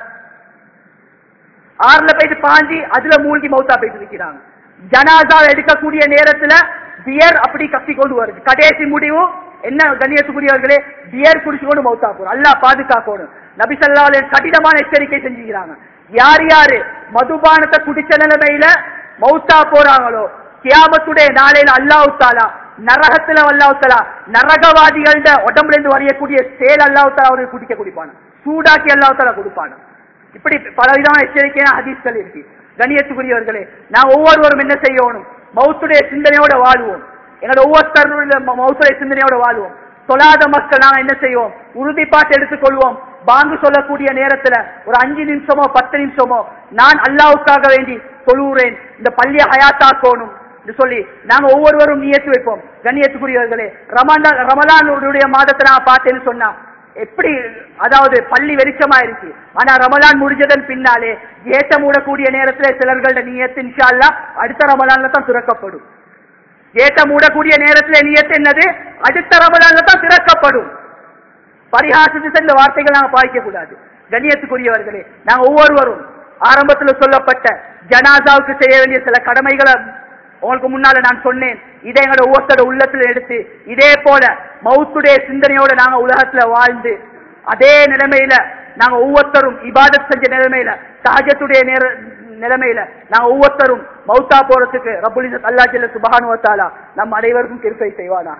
ஆறுல போயிட்டு பாஞ்சி அதுல மூழ்கி மௌத்தா போயிட்டு இருக்கிறாங்க ஜனாசா எடுக்கக்கூடிய நேரத்துல பியர் அப்படி கத்தி கொண்டு வருது கடைசி முடிவு என்ன கண்ணியத்துக்குரியவர்களே பியர் குடிச்சு கொண்டு மௌத்தா போறோம் அல்லாஹ் பாதுகாக்கணும் நபி ஸல்லல்லாஹு அலைஹி வஸல்லம் கடினமான எச்சரிக்கை செஞ்சுக்கிறாங்க யார் யாரு மதுபானத்தை குடிச்ச நிலைமையில மௌத்தா போறாங்களோ கியாமத்துடைய நாளையில அல்லாஹ் தாலா நரகத்துல அல்லாஹ் தாலா நரகவாதிகளோட உடம்புல இருந்து வரையக்கூடிய சேல் அல்லாஹ் தாலா அவருக்கு குடிக்க குடிப்பான சூடாக்கி அல்லாஹ் தாலா கொடுப்பான இப்படி பல விதமான எச்சரிக்கையான ஹதீஸ்கள் இருக்கு கணியத்துக்குரியவர்களே நான் ஒவ்வொருவரும் என்ன செய்யணும் மௌத்துடைய சிந்தனையோட வாழ்வோம் எங்களோட ஒவ்வொருத்தருடைய ம- மௌத்துடைய சிந்தனையோட வாழ்வோம் சொல்லாத மக்கள் நாங்க என்ன செய்வோம் உறுதிப்பாட்டு எடுத்துக்கொள்வோம் பாங்கு சொல்லக்கூடிய நேரத்துல ஒரு அஞ்சு நிமிஷமோ பத்து நிமிஷமோ நான் அல்லாவுக்காக வேண்டி தொழுகிறேன் இந்த பள்ளியை ஹயாத்தாக்கணும் என்று சொல்லி நாங்க ஒவ்வொருவரும் நியத்து வைப்போம் கண்ணியத்துக்குரியவர்களே ரமலான் ரமலானுடைய மாதத்தை நான் பார்த்தேன்னு சொன்னா எப்படி அதாவது பள்ளி வெளிச்சமா இருக்கு ஆனா ரமலான் முடிஞ்சதன் பின்னாலே ஏத்த மூடக்கூடிய நேரத்துல சிலர்களோட நியத்து இன்ஷா அல்லாஹ் அடுத்த ரமலான்ல தான் திறக்கப்படும் ஏத்த மூடக்கூடிய நேரத்துல நியத்து என்னது அடுத்த ரமலான்ல தான் திறக்கப்படும் பரிகாசத்து இந்த வார்த்தைகள் நாங்க பாய்க்க கூடாது கண்ணியத்துக்குரியவர்களே நாங்க ஒவ்வொருவரும் ஆரம்பத்துல சொல்லப்பட்ட ஜனாசாவுக்கு செய்ய வேண்டிய சில கடமைகளை உங்களுக்கு முன்னால நான் சொன்னேன் இதை எங்களோட ஒவ்வொருத்தரோட உள்ளத்துல எடுத்து இதே போல மௌத்துடைய சிந்தனையோட நாங்க உலகத்துல வாழ்ந்து அதே நிலைமையில நாங்க ஒவ்வொருத்தரும் இபாதத் செஞ்ச நிலைமையில சஹஜத்துடைய நேர நிலைமையில நாங்க ஒவ்வொருத்தரும் மௌத்தா போறதுக்கு ரபுல் அல்லா ஜல்ல சுபஹானு வத்தாலா நம் அனைவருக்கும் கிருப்பை செய்வானாக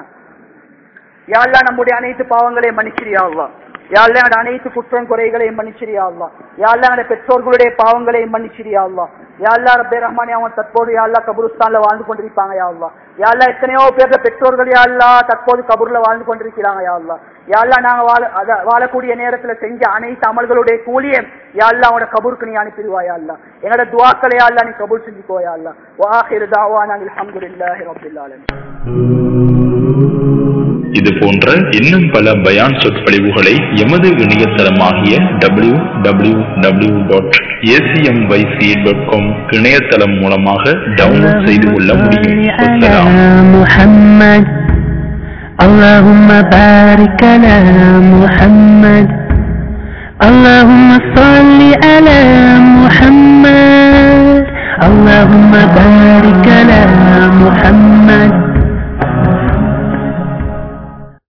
யாழ்லா நம்முடைய அனைத்து பாவங்களையும் மன்னிச்சிரியா அல்லா யாழ்லா என்னோட அனைத்து குற்றம் குறைகளையும் மன்னிச்சிரியா அல்லா யாழ்லா என்னோட பெற்றோர்களுடைய பாவங்களையும் மன்னிச்சிரியா அல்லா யாழ்லா ரப்பே ரஹ்மானே அவன் தற்போது யாழ்லா கபுருஸ்தான்ல வாழ்ந்து கொண்டிருப்பாங்க யா அல்லா யாழ்லா எத்தனையோ பேர்ல பெற்றோர்கள் யாழ்லா தற்போது கபூர்ல வாழ்ந்து கொண்டிருக்கிறாங்க யா அல்லா யாழ்லா நாங்க வாழ அத- வாழக்கூடிய நேரத்துல செஞ்ச அனைத்து அமல்களுடைய கூலியை யாழ்லா அவனோட கபூருக்கு நீ அனுப்பிடுவாயா அல்லா என்னோட துவாக்களை யாழ்லா நீ கபூர் செஞ்சுக்கோயா அல்லா வாஹிர் தாவானா அல்ஹம்துலில்லாஹி ரப்பில் ஆலமீன் இது போன்ற இன்னும் பல பயான் சொற்பொழிவுகளை எமது இணையதளமாகிய W W W dot ACMYC dot com இணையதளம் மூலமாக டவுன்லோட் செய்து கொள்ள முடியும் அஸ்ஸலாம். محمد اللهم بارك على محمد